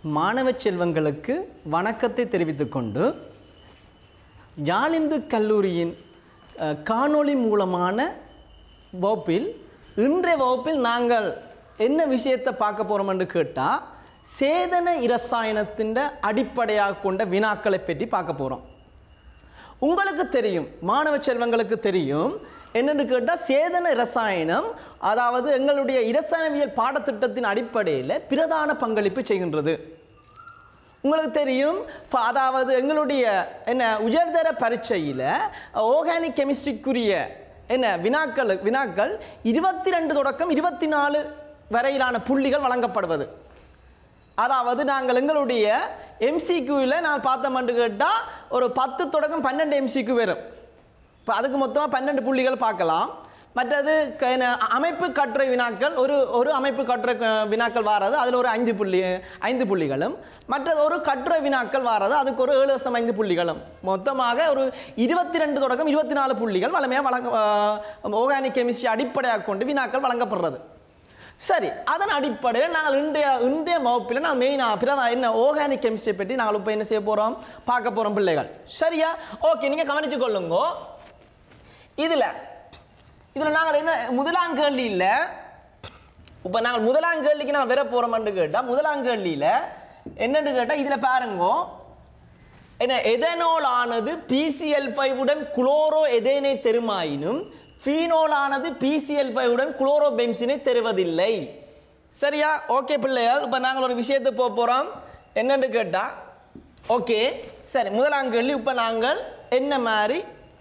மாணவ செல்வங்களுக்கு வணக்கத்தை தெரிவித்துக்கொண்டு யாழிந்து கல்லூரியின் அஹ், காணொளி மூலமான வகுப்பில் இன்றைய வகுப்பில் நாங்கள் என்ன விஷயத்தை பார்க்க போகிறோம் என்று கேட்டால் சேதன இரசாயனத்தின் அடிப்படையாக கொண்ட வினாக்களை பற்றி பார்க்க போகிறோம் உங்களுக்கு தெரியும் மாணவ செல்வங்களுக்கு தெரியும் என்னென்னு கேட்டால் சேதன இரசாயனம் அதாவது எங்களுடைய இரசாயனவியல் பாடத்திட்டத்தின் அடிப்படையில் பிரதான பங்களிப்பு செய்கின்றது உங்களுக்கு தெரியும் ஃப- அதாவது எங்களுடைய என்ன உயர்தர பரீட்சையில் ஆர்கானிக் கெமிஸ்ட்ரிக்குரிய என்ன வினாக்கள் வினாக்கள் இருபத்தி ரெண்டு தொடக்கம் இருபத்தி நாலு வரையிலான புள்ளிகள் வழங்கப்படுவது அதாவது நாங்கள் எங்களுடைய எம்சிக்யூவில் நான் பார்த்தோம்னு கேட்டால் ஒரு பத்து தொடக்கம் பன்னெண்டு எம்சிக்யூ வரும் இப்போ அதுக்கு மொத்தமாக பன்னெண்டு புள்ளிகள் பார்க்கலாம் மற்றது க- என்ன, அமைப்பு கட்டுரை வினாக்கள் ஒரு ஒரு அமைப்பு கட்டுரை க- வினாக்கள் வாரது அதில் ஒரு ஐந்து புள்ளி ஐந்து புள்ளிகளும் மற்றது ஒரு கட்டுரை வினாக்கள் வாரது அதுக்கு ஒரு ஏழு தசம் ஐந்து புள்ளிகளும் மொத்தமாக ஒரு இருபத்தி ரெண்டு தொடக்கம் இருபத்தி நாலு புள்ளிகள் வளமையாக வழங்க ஆர்கானிக் கெமிஸ்ட்ரி அடிப்படையாக கொண்டு வினாக்கள் வழங்கப்படுறது சரி அதன் அடிப்படையில் நாங்கள் இன்றைய இன்றைய வகுப்பில் நான் மெயினாக பிரதா என்ன ஆர்கானிக் கெமிஸ்ட்ரி பற்றி நாங்கள் இப்போ என்ன செய்ய போகிறோம் பார்க்க போகிறோம் பிள்ளைகள் சரியா ஓகே நீங்கள் கவனிச்சு கொள்ளுங்க இதில் இதில் நாங்கள் என்ன முதலாம் கேள்வியில் இப்போ நாங்கள் முதலாம் கேள்விக்கு நாங்கள் வர போகிறோம்னு கேட்டால் முதலாம் கேள்வியில் என்னன்னு கேட்டால் இதில் பாருங்க என்ன எதனோல் ஆனது பிசிஎல் உடன் குளோரோ எதேனை தெருமாயினும் ஃபீனோல் ஆனது பிசிஎல் உடன் குளோரோ பென்சினை தருவதில்லை சரியா ஓகே பிள்ளைகள் இப்போ நாங்கள் ஒரு விஷயத்தை போக போகிறோம் என்னன்னு கேட்டால் ஓகே சரி முதலாம் கேள்வி இப்போ நாங்கள் என்ன மாதிரி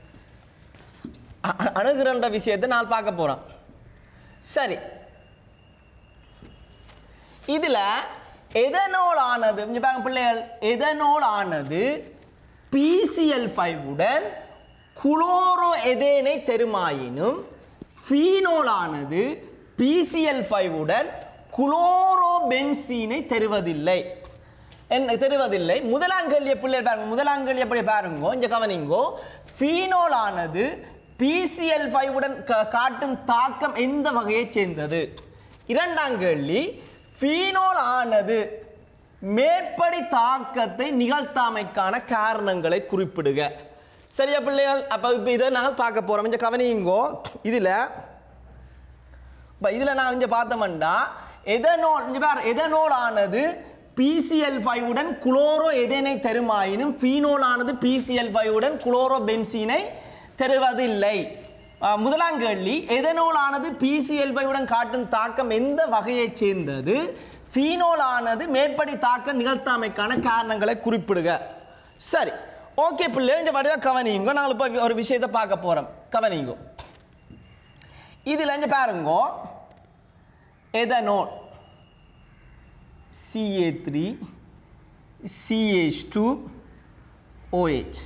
அ- அ- அணுகுறன்ற விஷயத்தை நான் பார்க்க போகிறோம் சரி இதில் எதனோல் ஆனது இங்க பாருங்க பிள்ளைகள் எதனோல் ஆனது பிசிஎல் உடன் குளோரோ எதேனை தெருமாயினும் ஃபீனோல் ஆனது பிசிஎல் உடன் குளோரோ பென்சீனை தருவதில்லை என்ன தருவதில்லை முதலாங்கல்ய பிள்ளை பாருங்க முதலாங்கல்ய எப்படி பாருங்க இங்க கவனிங்கோ ஃபீனோல் ஆனது பிசிஎல் உடன் க- காட்டும் தாக்கம் எந்த வகையைச் சேர்ந்தது இரண்டாம் கேள்வி ஃபீனோல் ஆனது மேற்படி தாக்கத்தை நிகழ்த்தாமைக்கான காரணங்களை குறிப்பிடுக சரியா பிள்ளைகள் அப்போ இப்போ இதை நாங்கள் பார்க்க போகிறோம் கொஞ்சம் கவனிங்கோ இதில் இப்போ இதில் நான் இங்கே பார்த்தோம்னா எதனோல் இங்கே பாரு எதனோல் ஆனது பிசிஎல் உடன் குளோரோ எதனை தருமாயினும் ஃபீனோல் ஆனது பிசிஎல் உடன் குளோரோ பென்சீனை தருவதில்லை ஆ, முதலாம் கேள்வி எதனோல் ஆனது பிசிஎல் உடன் காட்டும் தாக்கம் எந்த வகையைச் சேர்ந்தது ஃபீனோல் ஆனது மேற்படி தாக்கம் நிகழ்த்தாமைக்கான காரணங்களை குறிப்பிடுக சரி ஓகே பிள்ளை இந்த வடிவா கவனிங்க நாங்கள் இப்போ ஒரு விஷயத்தை பார்க்க போகிறோம் கவனிங்க இதில் இங்கே பாருங்கோ ethanol CH three CH two OH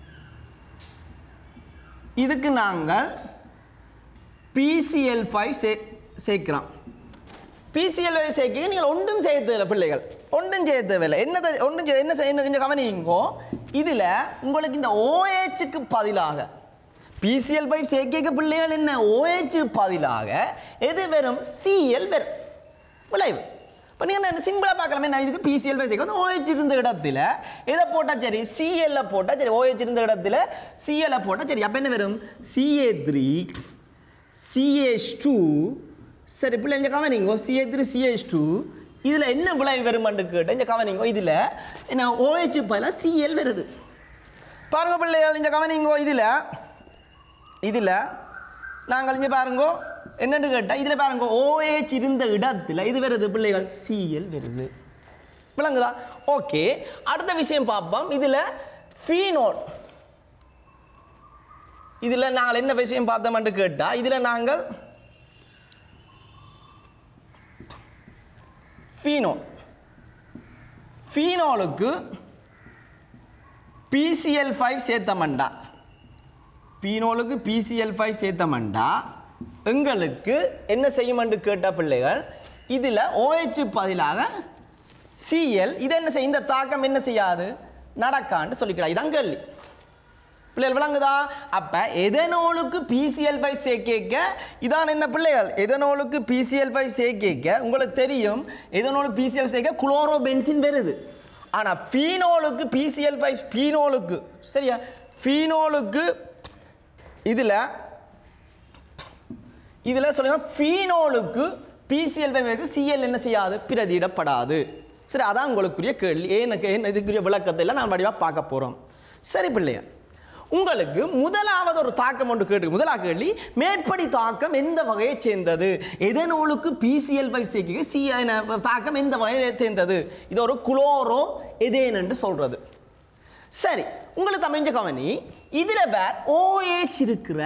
இதுக்கு நாங்கள் பிசிஎல் ஃபைவ் சே சேர்க்கிறோம் பிசிஎல் ஃபைவ் சேர்க்க நீங்கள் ஒன்றும் செய்ய தேவையில்லை பிள்ளைகள் ஒன்றும் செய்ய தேவையில்லை என்ன தெ- ஒன்றும் செய்ய என்ன செய்ய கொஞ்சம் கவனிங்கோ இதில் உங்களுக்கு இந்த ஓஹெச்சுக்கு பதிலாக பிசிஎல் ஃபைவ் சேர்க்க பிள்ளைகள் என்ன ஓஹெச்சு பதிலாக எது வெறும் சிஎல் வெறும் விளைவு இப்போ நீங்கள் சிம்பிளாக பார்க்கலாமே நான் இதுக்கு பிசிஎல் ஃபைவ் சேர்க்க வந்து ஓஹெச் இருந்த இடத்துல எதை போட்டால் சரி சிஎல்ல போட்டால் சரி ஓஹெச் இருந்த இடத்துல சிஎல்ல போட்டால் சரி அப்போ என்ன வரும் சிஏ த்ரீ சிஏஹெச் டூ சரி பிள்ளை இந்த கவனிங்கோ சிஏ த்ரீ சிஏஹெச் டூ இதில் என்ன விளைவு வருமான்னு கேட்டேன் இந்த கவனிங்கோ இதில் என்ன ஓஹெச் பதிலாக சிஎல் வருது பாருங்க பிள்ளைகள் இந்த கவனிங்கோ இதில் இதில் நாங்கள் இங்கே பாருங்கோ என்னன்னு கேட்டால் இதில் பாருங்க ஓஏச் இருந்த இடத்துல இது வருது பிள்ளைகள் சிஎல் வருது விளங்குதா ஓகே அடுத்த விஷயம் பார்ப்போம் இதில் ஃபீனோல் இதில் நாங்கள் என்ன விஷயம் பார்த்தோம்னு கேட்டால் இதில் நாங்கள் ஃபீனோல் ஃபீனோலுக்கு பிசிஎல் ஃபைவ் சேர்த்தமண்டா பீனோலுக்கு பிசிஎல் ஃபைவ் சேர்த்தமண்டா எங்களுக்கு என்ன செய்யுமென்று கேட்ட பிள்ளைகள் இதில் ஓஹெச் பதிலாக சிஎல் இது என்ன செய்ய இந்த தாக்கம் என்ன செய்யாது நடக்கான்னு சொல்லிக்கலாம் இதான் கேள்வி பிள்ளைகள் விளங்குதா அப்ப எதனோலுக்கு பிசிஎல் ஃபைவ் சேர்க்க இதான் என்ன பிள்ளைகள் எதனோலுக்கு பிசிஎல் ஃபைவ் சேர்க்க உங்களுக்கு தெரியும் எதனோலு பிசிஎல் சேர்க்க குளோரோ பென்சின் வருது ஆனா ஃபீனோலுக்கு பிசிஎல் ஃபைவ் ஃபீனோலுக்கு சரியா ஃபீனோலுக்கு இதுல இதில் சொல்லுங்க ஃபீனோலுக்கு பிசிஎல் ஃபைவுக்கு சிஎல் என்ன செய்யாது பிரதியிடப்படாது சரி அதான் உங்களுக்குரிய கேள்வி ஏனுக்கு ஏன் இதுக்குரிய விளக்கத்தை எல்லாம் நான் வடிவாக பார்க்க போகிறோம் சரி பிள்ளையா உங்களுக்கு முதலாவது ஒரு தாக்கம் ஒன்று கேட்டு முதலாவது கேள்வி மேற்படி தாக்கம் எந்த வகையை சேர்ந்தது எதனோலுக்கு பிசிஎல் ஃபைவ் சேர்க்க சி தாக்கம் எந்த வகையை சேர்ந்தது இது ஒரு குளோரோ எதேன் என்று சொல்றது சரி உங்களுக்கு அமைஞ்ச கவனி இதில் வேற ஓஏச் இருக்கிற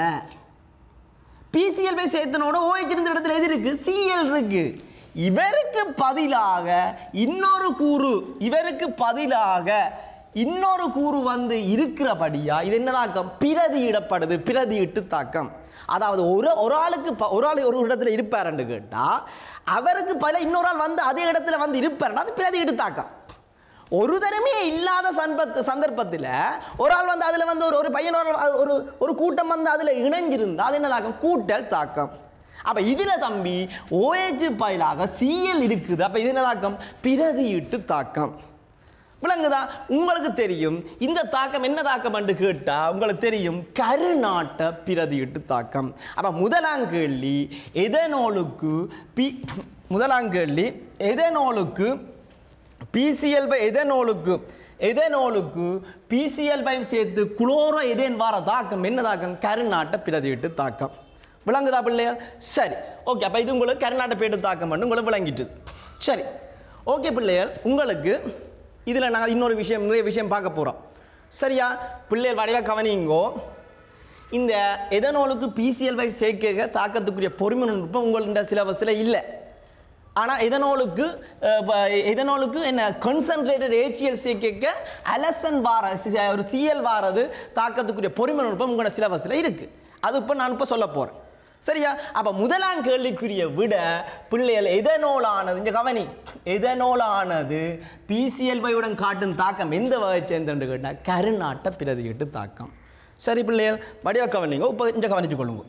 பிசிஎல் பை சேர்த்தனோட ஓஹெச் இருந்த இடத்துல எது இருக்கு சிஎல் இருக்கு இவருக்கு பதிலாக இன்னொரு கூறு இவருக்கு பதிலாக இன்னொரு கூறு வந்து இருக்கிறபடியா இது என்ன தாக்கம் பிரதியிடப்படுது பிரதியிட்டு தாக்கம் அதாவது ஒரு ஒரு ஆளுக்கு ப- ஒரு ஆள் ஒரு இடத்துல இருப்பாருன்னு கேட்டா அவருக்கு பல இன்னொரு ஆள் வந்து அதே இடத்துல வந்து இருப்பாருன்னா அது பிரதியிட்டு தாக்கம் ஒரு தரமே இல்லாத சன்பத் சந்தர்ப்பத்தில் ஒரு ஆள் வந்து அதில் வந்து ஒரு ஒரு பையன் ஒரு ஆள் ஒரு ஒரு கூட்டம் வந்து அதில் இணைஞ்சிருந்தா அது என்ன தாக்கம் கூட்டல் தாக்கம் அப்போ இதில் தம்பி ஓஏஜ் பயிலாக சிஎல் இருக்குது அப்போ இது என்ன தாக்கம் பிரதியிட்டு தாக்கம் விளங்குதா உங்களுக்கு தெரியும் இந்த தாக்கம் என்ன தாக்கம் என்று கேட்டா உங்களுக்கு தெரியும் கருநாட்ட பிரதியிட்டு தாக்கம் அப்ப முதலாங்கேள்வி எதனோலுக்கு பி முதலாங்கேள்வி எதனோலுக்கு பிசிஎல் பை எதனோலுக்கு எதனோலுக்கு பிசிஎல் பை சேர்த்து குளோரோ எதேன் வார தாக்கம் என்ன தாக்கம் கருநாட்ட பிரதியிட்டு தாக்கம் விளங்குதா பிள்ளையா சரி ஓகே அப்போ இது உங்களுக்கு கருநாட்ட பேட்டு தாக்கம் பண்ணு உங்களுக்கு விளங்கிட்டு சரி ஓகே பிள்ளைகள் உங்களுக்கு இதில் நாங்கள் இன்னொரு விஷயம் நிறைய விஷயம் பார்க்க போகிறோம் சரியா பிள்ளைகள் வடிவாக கவனிங்கோ இந்த எதனோலுக்கு பிசிஎல் வை சேர்க்க தாக்கத்துக்குரிய பொறுமை நுட்பம் உங்கள்கிட்ட சிலபஸில் இல்லை ஆனால் எதனோலுக்கு அஹ், ப- எதனோலுக்கு என்ன கான்சன்ட்ரேட்டட் ஏச்சிஎல் சேர்க்க அலசன் வார சி- ஒரு சிஎல் வாரது தாக்கத்துக்குரிய பொறுமை நுட்பம் உங்களோட சிலபஸில் இருக்குது அது இப்போ நான் இப்போ சொல்ல போகிறேன் சரியா அப்போ முதலாம் கேள்விக்குரிய விட பிள்ளைகள் எதனோலானது இங்கே கவனி எதனோலானது பிசிஎல் உடன் காட்டும் தாக்கம் எந்த வகை சேர்ந்துன்னு கேட்டால் கருநாட்ட பிரதியிட்டு தாக்கம் சரி பிள்ளைகள் வடிவ கவனிங்க இப்போ இங்கே கவனிச்சு கொள்ளுங்க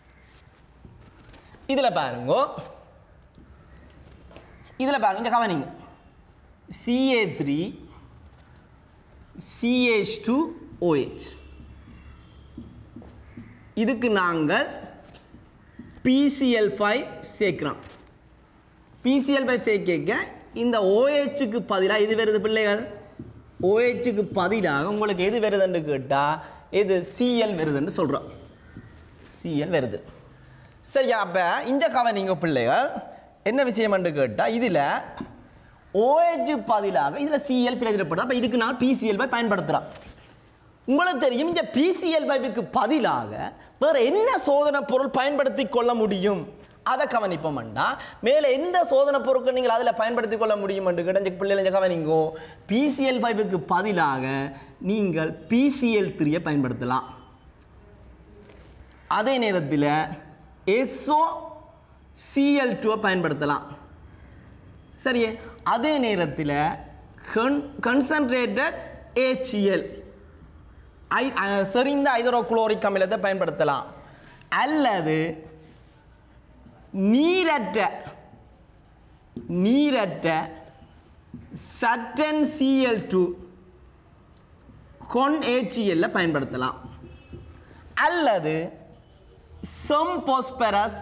இதில் பாருங்க இதில் பாருங்க இங்கே கவனிங்க CH three CH two OH இதுக்கு நாங்கள் பிசிஎல் ஃபைவ் சேர்க்கிறோம் பிசிஎல் ஃபைவ் சேர்க்க இந்த ஓஹெச்சுக்கு பதிலாக இது வருது பிள்ளைகள் ஓஹெச்சுக்கு பதிலாக உங்களுக்கு எது வருதுன்னு கேட்டால் இது சிஎல் வருதுன்னு சொல்கிறோம் சிஎல் வருது சரியா அப்போ இந்த கவனிங்க பிள்ளைகள் என்ன விஷயம் என்று கேட்டால் இதில் ஓஹெச் பதிலாக இதில் சிஎல் பிரதிடப்படும் அப்போ இதுக்கு நான் பிசிஎல் பை பயன்படுத்துகிறோம் உங்களுக்கு தெரியும் இந்த பிசிஎல் பைப்புக்கு பதிலாக வேறு என்ன சோதனை பொருள் பயன்படுத்தி கொள்ள முடியும் அதை கவனிப்போம்னா மேலே எந்த சோதனை பொருட்கள் நீங்கள் அதில் பயன்படுத்தி கொள்ள முடியும் என்று கிடைஞ்ச பிள்ளைங்க கவனிங்கோ பிசிஎல் பைப்புக்கு பதிலாக நீங்கள் பிசிஎல் த்ரீயை பயன்படுத்தலாம் அதே நேரத்தில் எஸ்ஓ சிஎல் டூவை பயன்படுத்தலாம் சரியே அதே நேரத்தில் கன் கன்சன்ட்ரேட்டட் ஏச்சிஎல் ஐ அஹ், செறிந்த ஹைட்ரோகுளோரிக் அமிலத்தை பயன்படுத்தலாம் அல்லது நீரற்ற நீரற்ற சட்டன் சிஎல் டூ கொன் ஏச்சிஎல்ல பயன்படுத்தலாம் அல்லது செம்போஸ்பெரஸ்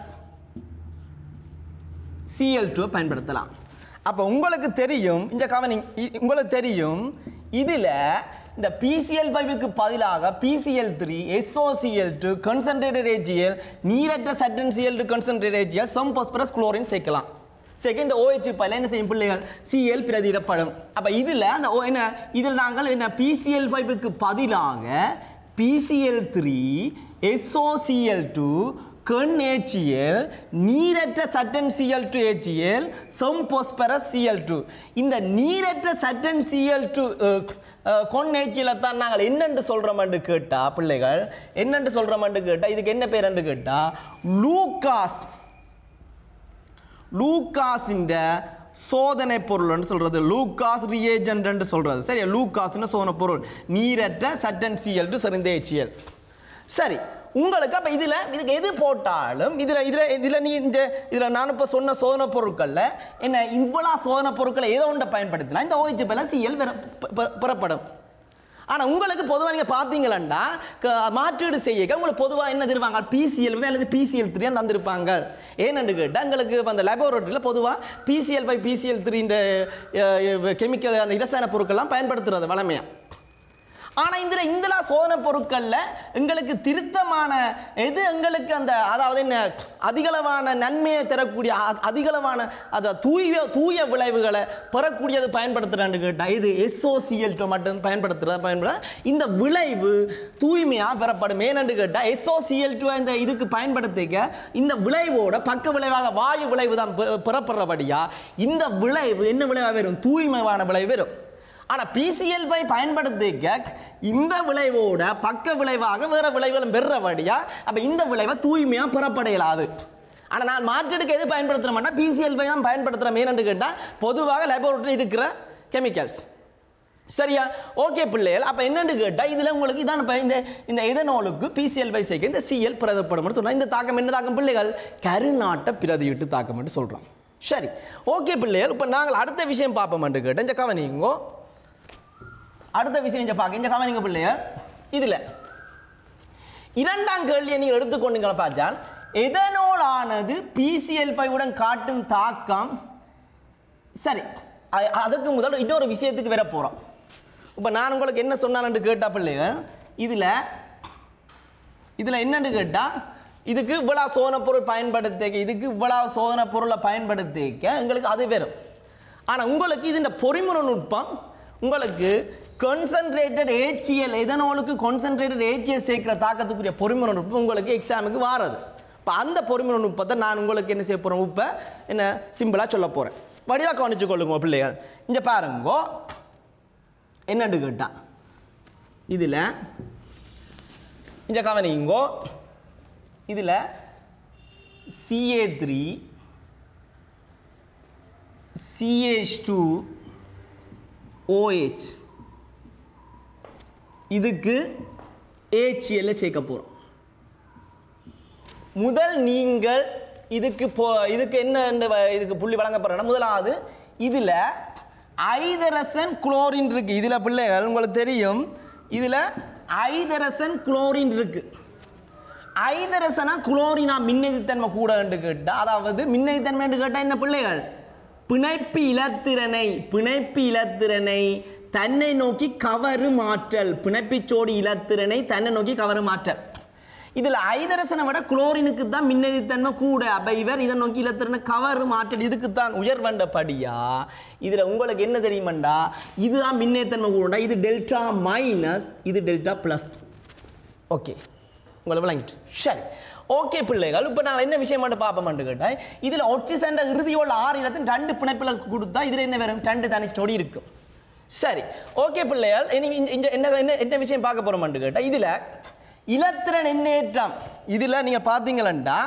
சிஎல் டூவை பயன்படுத்தலாம் அப்போ உங்களுக்கு தெரியும் இந்த கவனி இ- உங்களுக்கு தெரியும் இதில் இந்த பிசிஎல் ஃபைவுக்கு பதிலாக PCl three SOCl two concentrated HCl நீரற்ற சட்டன் சிஎல் டூ கன்சன்ட்ரேட் ஏஜிஎல் செம்போஸ்பெரஸ் குளோரின் சேர்க்கலாம் சேர்க்க இந்த OH பைல என்ன செய்யும் பிள்ளைகள் சிஎல் பிரதியிடப்படும் அப்போ இதில் அந்த O என்ன இதில் நாங்கள் என்ன பிசிஎல் ஃபைவுக்கு பதிலாக PCl three SOCl two con HCl நீரற்ற சட்டன் சிஎல் டூ ஏச்சிஎல் செம்போஸ்பரஸ் சிஎல் டூ இந்த நீரற்ற சட்டன் சிஎல் டூ கொன் ஏச்சியில் தான் நாங்கள் என்னென்று சொல்கிறோம்னு கேட்டால் பிள்ளைகள் என்னென்று சொல்கிறோம்னு கேட்டால் இதுக்கு என்ன பேர் கேட்டால் லூகாஸ் லூகாஸின் சோதனை பொருள்னு சொல்றது லூகாஸ் ரியேஜென்ட் சொல்றது சரியா லூகாஸ்னு சோதனை பொருள் நீரற்ற சட்டன் சிஎல் டு செறிந்தேச்சியல் சரி உங்களுக்கு அப்போ இதில் இதுக்கு எது போட்டாலும் இதில் இதில் இதில் நீ இந்த இதில் நான் இப்போ சொன்ன சோதனை பொருட்களில் என்ன இவ்வளோ சோதனை பொருட்களை ஏதோ ஒன்றை பயன்படுத்தினா இந்த ஓஹெச் பிற சிஎல் பெறப்படும் ஆனால் உங்களுக்கு பொதுவாக நீங்கள் பார்த்தீங்களா மாற்றீடு செய்ய உங்களுக்கு பொதுவாக என்ன தருவாங்க பிசிஎல் அல்லது பிசிஎல் த்ரீ தந்திருப்பாங்க ஏன்னு கேட்டால் எங்களுக்கு இப்போ அந்த லெபோரட்டரியில் பொதுவாக பிசிஎல் பை பிசிஎல் த்ரீன்ற கெமிக்கல் அந்த இரசாயன பொருட்கள்லாம் பயன்படுத்துறது வளமையாக ஆனால் இந்த இந்தலா சோதனை பொருட்களில் எங்களுக்கு திருத்தமான எது எங்களுக்கு அந்த அதாவது என்ன அதிகளவான நன்மையை தரக்கூடிய அ- அதிகளவான அந்த தூய தூய விளைவுகளை பெறக்கூடியது பயன்படுத்துகிறான்னு கேட்டால் இது எஸ்ஓசிஎல் மட்டும் பயன்படுத்துகிறத பயன்படுத்த இந்த விளைவு தூய்மையாக பெறப்படும் ஏனென்று கேட்டால் எஸ்ஓசிஎல் டூ இந்த இதுக்கு பயன்படுத்திக்க இந்த விளைவோட பக்க விளைவாக வாயு விளைவு தான் பெ- பெறப்படுறபடியா இந்த விளைவு என்ன விளைவாக வரும் தூய்மையான விளைவு வரும் ஆனால் பிசிஎல் பை பயன்படுத்திக்க இந்த விளைவோட பக்க விளைவாக வேற விளைவுகளும் பெறுறபடியா அப்போ இந்த விளைவை தூய்மையாக பெறப்பட இயலாது ஆனால் நான் மாற்றெடுக்க எது பயன்படுத்துகிற மாட்டேன் பிசிஎல் பை தான் பயன்படுத்துகிறேன் ஏன்னு கேட்டால் பொதுவாக லேபோரட்டரி இருக்கிற கெமிக்கல்ஸ் சரியா ஓகே பிள்ளைகள் அப்போ என்னன்னு கேட்டால் இதில் உங்களுக்கு இதான் இப்போ இந்த இந்த எதனோலுக்கு பிசிஎல் பை சேர்க்க இந்த சிஎல் பிரதப்படும் சொன்னால் இந்த தாக்கம் என்ன தாக்கம் பிள்ளைகள் கருநாட்ட பிரதியிட்டு தாக்கம் சொல்கிறோம் சரி ஓகே பிள்ளைகள் இப்போ நாங்கள் அடுத்த விஷயம் பார்ப்போம்னு கேட்டேன் இந்த கவனிங்கோ அடுத்த விஷயம் இங்க பார்க்க இங்க கவனிங்க பிள்ளைகள் இதில் இரண்டாம் கேள்வியை நீங்கள் எடுத்துக்கொண்டீங்களா பார்த்தால் எதனோல் ஆனது பிசிஎல் உடன் காட்டும் தாக்கம் சரி அ- அதுக்கு முதல் இன்னொரு விஷயத்துக்கு வர போகிறோம் இப்போ நான் உங்களுக்கு என்ன சொன்னான்னு கேட்டா பிள்ளைகள் இதில் இதில் என்னன்னு கேட்டால் இதுக்கு இவ்வளோ சோதனை பொருள் பயன்படுத்திக்க இதுக்கு இவ்வளோ சோதனை பொருளை பயன்படுத்திக்க எங்களுக்கு அது வரும் ஆனால் உங்களுக்கு இது பொறிமுறை நுட்பம் உங்களுக்கு கான்சன்ட்ரேட்டட் ஏச்சிஎல் எதனோலுக்கு கான்சன்ட்ரேட்டட் ஏச்சிஎல் சேர்க்கிற தாக்கத்துக்குரிய பொறிமுறை நுட்பம் உங்களுக்கு எக்ஸாமுக்கு வாரது இப்போ அந்த பொறிமுறை நுட்பத்தை நான் உங்களுக்கு என்ன செய்ய போகிறேன் இப்போ என்ன சிம்பிளாக சொல்ல போகிறேன் வடிவாக கவனிச்சு கொள்ளுங்க பிள்ளைகள் இங்கே பாருங்கோ என்னன்னு கேட்டா இதில் இங்கே கவனிங்கோ இதில் CA three CH two OH இதுக்கு ஏச்சிஎல்ல சேர்க்க போகிறோம் முதல் நீங்கள் இதுக்கு போ இதுக்கு என்ன இந்த வ- இதுக்கு புள்ளி வழங்கப்படுறேன்னா முதலாவது இதில் ஐதரசன் குளோரின் இருக்கு இதில் பிள்ளைகள் உங்களுக்கு தெரியும் இதில் ஐதரசன் குளோரின் இருக்கு ஐதரசனா குளோரினா மின்னெதித்தன்மை கூடன்னு கேட்டால் அதாவது மின்னெதித்தன்மைன்னு கேட்டால் என்ன பிள்ளைகள் பிணைப்பு இலத்திறனை பிணைப்பு இலத்திறனை தன்னை நோக்கி கவரு மாற்றல் பிணைப்பிச்சோடி இலத்திறனை தன்னை நோக்கி கவரு மாற்றல் இதில் ஐதரசனை விட குளோரினுக்கு தான் மின்னெதித்தன்மை கூட அப்போ இவர் இதை நோக்கி இலத்திறனை கவரு மாற்றல் இதுக்கு தான் உயர்வண்டபடியா இதில் உங்களுக்கு என்ன தெரியுமாண்டா இதுதான் மின்னேத்தன்மை கூட இது டெல்டா மைனஸ் இது டெல்டா ப்ளஸ் ஓகே உங்களை விளங்கிட்டு சரி ஓகே பிள்ளைகள் இப்போ நான் என்ன விஷயம் மட்டும் பார்ப்போம்னு கேட்டேன் இதில் ஒட்சி சென்ற இறுதியோட ஆறு இடத்தின் ரெண்டு பிணைப்பில் கொடுத்தா இதில் என்ன வரும் ரெண்டு தனி சொடி இருக்கும் சரி ஓகே பிள்ளைகள் இனி இந்த- இந்த என்ன என்ன என்ன விஷயம் பார்க்க போகிறோம்னு கேட்டால் இதில் இலத்திரன் எண்ணேற்றம் இதில் நீங்கள் பார்த்தீங்களா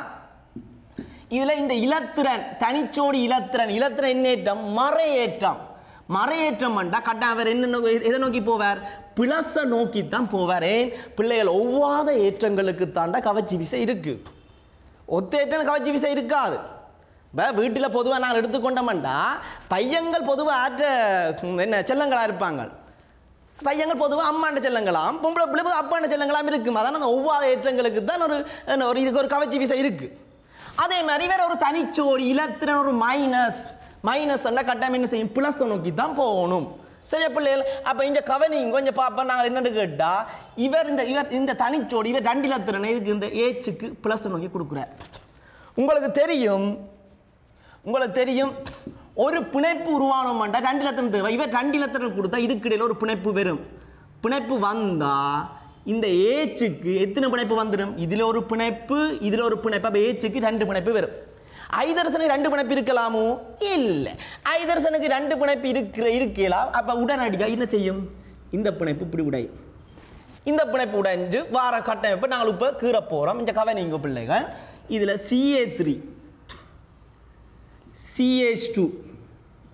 இதில் இந்த இலத்திரன் தனிச்சோடி இலத்திரன் இலத்திரன் எண்ணேற்றம் மறையேற்றம் மறையேற்றம் பண்ணா கட்டாயம் அவர் என்ன நோ- எதை நோக்கி போவார் பிளஸ நோக்கி தான் போவார் ஏன் பிள்ளைகள் ஒவ்வாத ஏற்றங்களுக்கு தாண்டா கவர்ச்சி விசை இருக்கு ஒத்த ஏற்றம் கவர்ச்சி விசை இருக்காது இப்போ வீட்டில் பொதுவாக நான் எடுத்துக்கொண்டோம்டா பையங்கள் பொதுவாக ஆற்ற ம், என்ன செல்லங்களாக இருப்பாங்க பையங்கள் பொதுவாக அம்மாண்ட செல்லங்களாம் பொம்பளை பிள்ளை பொதுவா அப்பாண்ட செல்லங்களாம் இருக்கும் அதான் அந்த ஒவ்வாத ஏற்றங்களுக்கு தான் ஒரு என்ன, ஒரு இதுக்கு ஒரு கவர்ச்சி விசை இருக்கு அதே மாதிரி வேற ஒரு தனிச்சோடி இலத்திரன் ஒரு மைனஸ் மைனஸ் கட்டாயம் என்ன செய்யும் ப்ளஸ் நோக்கி தான் போகணும் சரியா பிள்ளைகள் அப்போ இந்த கவனிங் கொஞ்சம் பார்ப்போம் நாங்கள் என்னன்னு கேட்டால் இவர் இந்த இவர் இந்த தனிச்சோடி இவர் ரெண்டு இலத்திரனை இதுக்கு இந்த ஏச்சுக்கு ப்ளஸ் நோக்கி கொடுக்குறார் உங்களுக்கு தெரியும் உங்களுக்கு தெரியும் ஒரு பிணைப்பு உருவானோம்டா ரெண்டு லத்திரம் தேவை இவர் ரெண்டு லத்திரம் கொடுத்தா இதுக்கு இடையில ஒரு பிணைப்பு வரும் பிணைப்பு வந்தா இந்த ஏச்சுக்கு எத்தனை பிணைப்பு வந்துடும் இதில் ஒரு பிணைப்பு இதில் ஒரு பிணைப்பு அப்போ ஏச்சுக்கு ரெண்டு பிணைப்பு வரும் ஐதரசனுக்கு ரெண்டு பிணைப்பு இருக்கலாமோ இல்லை ஐதரசனுக்கு ரெண்டு பிணைப்பு இருக்கிற இருக்கலாம் அப்போ உடனடியாக என்ன செய்யும் இந்த பிணைப்பு இப்படி உடையும் இந்த பிணைப்பு உடைஞ்சு வார கட்டமைப்பு நாங்கள் இப்போ கீற போகிறோம் இந்த கவனிங்க பிள்ளைகள் இதில் CA three CH two